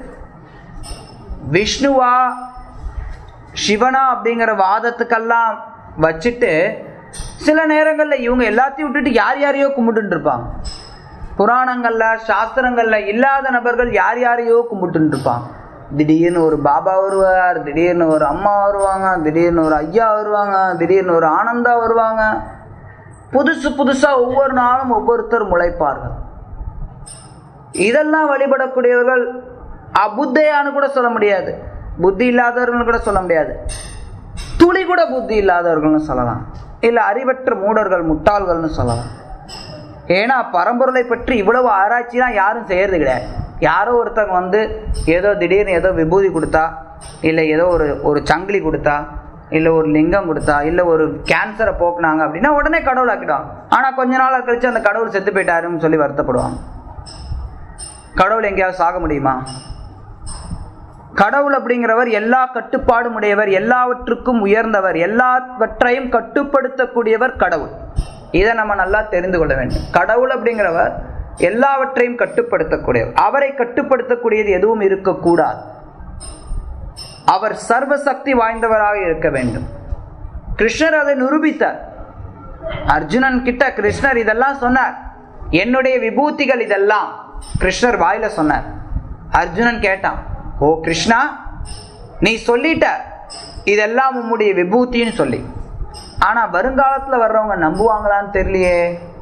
விஷ்ணுவா சிவனா அப்படிங்கிற வாதத்துக்கெல்லாம் வச்சுட்டு சில நேரங்களில் இவங்க எல்லாத்தையும் விட்டுட்டு யார் யாரையோ கும்பிட்டுட்டு இருப்பாங்க புராணங்கள்ல சாஸ்திரங்கள்ல இல்லாத நபர்கள் யார் யாரையோ கும்பிட்டுட்டு இருப்பாங்க திடீர்னு ஒரு பாபா வருவார் திடீர்னு ஒரு அம்மா வருவாங்க திடீர்னு ஒரு ஐயா வருவாங்க திடீர்னு ஒரு ஆனந்தா வருவாங்க புதுசு புதுசா ஒவ்வொரு நாளும் ஒவ்வொருத்தர் முளைப்பார்கள் இதெல்லாம் வழிபடக்கூடியவர்கள் அபுத்தையான்னு கூட சொல்ல முடியாது புத்தி இல்லாதவர்கள்னு கூட சொல்ல முடியாது துளி கூட புத்தி இல்லாதவர்கள்னு சொல்லலாம் இல்லை அறிவற்ற மூடர்கள் முட்டாள்கள்னு சொல்லலாம் ஏன்னா பரம்பொருளை பற்றி இவ்வளவு ஆராய்ச்சிலாம் யாரும் செய்யறது கிடையாது யாரோ ஒருத்தங்க வந்து ஏதோ திடீர்னு ஏதோ விபூதி கொடுத்தா இல்லை ஏதோ ஒரு ஒரு சங்கிலி கொடுத்தா இல்லை ஒரு லிங்கம் கொடுத்தா இல்லை ஒரு கேன்சரை போக்குனாங்க அப்படின்னா உடனே கடவுள் ஆக்கிடுவாங்க ஆனால் கொஞ்ச நாள் கழிச்சு அந்த கடவுள் செத்து போயிட்டாருன்னு சொல்லி வருத்தப்படுவாங்க கடவுள் எங்கேயாவது சாக முடியுமா கடவுள் அப்படிங்கிறவர் எல்லா கட்டுப்பாடும் உடையவர் எல்லாவற்றுக்கும் உயர்ந்தவர் எல்லாவற்றையும் கட்டுப்படுத்தக்கூடியவர் கடவுள் இதை நம்ம நல்லா தெரிந்து கொள்ள வேண்டும் கடவுள் அப்படிங்கிறவர் எல்லாவற்றையும் கட்டுப்படுத்தக்கூடியவர் அவரை கட்டுப்படுத்தக்கூடியது எதுவும் இருக்கக்கூடாது அவர் சர்வ சக்தி வாய்ந்தவராக இருக்க வேண்டும் கிருஷ்ணர் அதை நிரூபித்தார் அர்ஜுனன் கிட்ட கிருஷ்ணர் இதெல்லாம் சொன்னார் என்னுடைய விபூதிகள் இதெல்லாம் கிருஷ்ணர் வாயில சொன்னார் அர்ஜுனன் கேட்டான் ஓ கிருஷ்ணா நீ சொல்லிட்ட இதெல்லாம் உம்முடைய விபூதின்னு சொல்லி ஆனா வருங்காலத்துல வர்றவங்க நம்புவாங்களான்னு தெரியலையே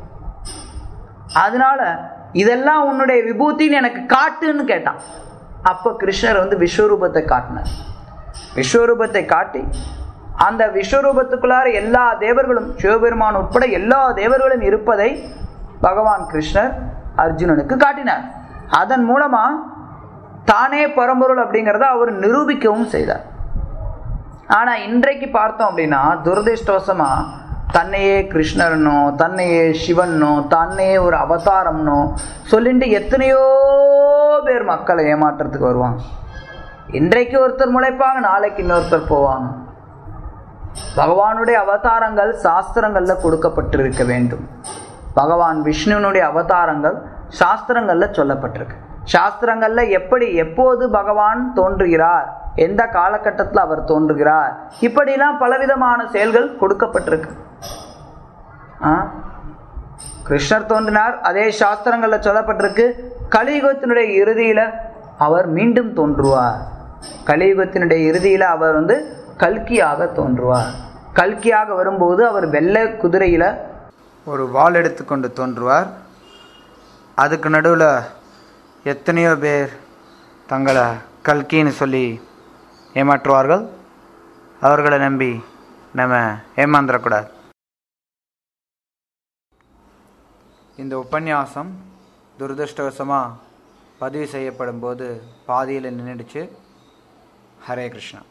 அதனால இதெல்லாம் உன்னுடைய விபூதின்னு எனக்கு காட்டுன்னு கேட்டான் அப்ப கிருஷ்ணர் வந்து விஸ்வரூபத்தை காட்டினார் விஸ்வரூபத்தை காட்டி அந்த விஸ்வரூபத்துக்குள்ளார எல்லா தேவர்களும் சிவபெருமான் உட்பட எல்லா தேவர்களும் இருப்பதை பகவான் கிருஷ்ணர் அர்ஜுனனுக்கு காட்டினார் அதன் மூலமா தானே பரம்பொருள் அப்படிங்கிறத அவர் நிரூபிக்கவும் செய்தார் ஆனா இன்றைக்கு பார்த்தோம் அப்படின்னா துரதிருஷ்டவசமா தன்னையே கிருஷ்ணர்னோ தன்னையே சிவனோ தன்னையே ஒரு அவதாரம்னோ சொல்லிட்டு எத்தனையோ பேர் மக்களை ஏமாற்றுறதுக்கு வருவாங்க இன்றைக்கு ஒருத்தர் முளைப்பாங்க நாளைக்கு இன்னொருத்தர் போவாங்க பகவானுடைய அவதாரங்கள் சாஸ்திரங்கள்ல கொடுக்கப்பட்டிருக்க வேண்டும் பகவான் விஷ்ணுனுடைய அவதாரங்கள் சாஸ்திரங்கள்ல சொல்லப்பட்டிருக்கு சாஸ்திரங்கள்ல எப்படி எப்போது பகவான் தோன்றுகிறார் எந்த காலகட்டத்தில் அவர் தோன்றுகிறார் இப்படிலாம் பலவிதமான செயல்கள் கொடுக்கப்பட்டிருக்கு ஆ? கிருஷ்ணர் தோன்றினார் அதே சாஸ்திரங்கள்ல சொல்லப்பட்டிருக்கு கலியுகத்தினுடைய இறுதியில அவர் மீண்டும் தோன்றுவார் கலியுகத்தினுடைய இறுதியில அவர் வந்து கல்கியாக தோன்றுவார் கல்கியாக வரும்போது அவர் வெள்ளை குதிரையில ஒரு வாள் எடுத்துக்கொண்டு தோன்றுவார் அதுக்கு நடுவில் எத்தனையோ பேர் தங்களை கல்கின்னு சொல்லி ஏமாற்றுவார்கள் அவர்களை நம்பி நம்ம ஏமாந்துடக்கூடாது இந்த உபன்யாசம் துரதிருஷ்டவசமாக பதிவு செய்யப்படும் போது பாதியில் நின்றுடுச்சு ஹரே கிருஷ்ணா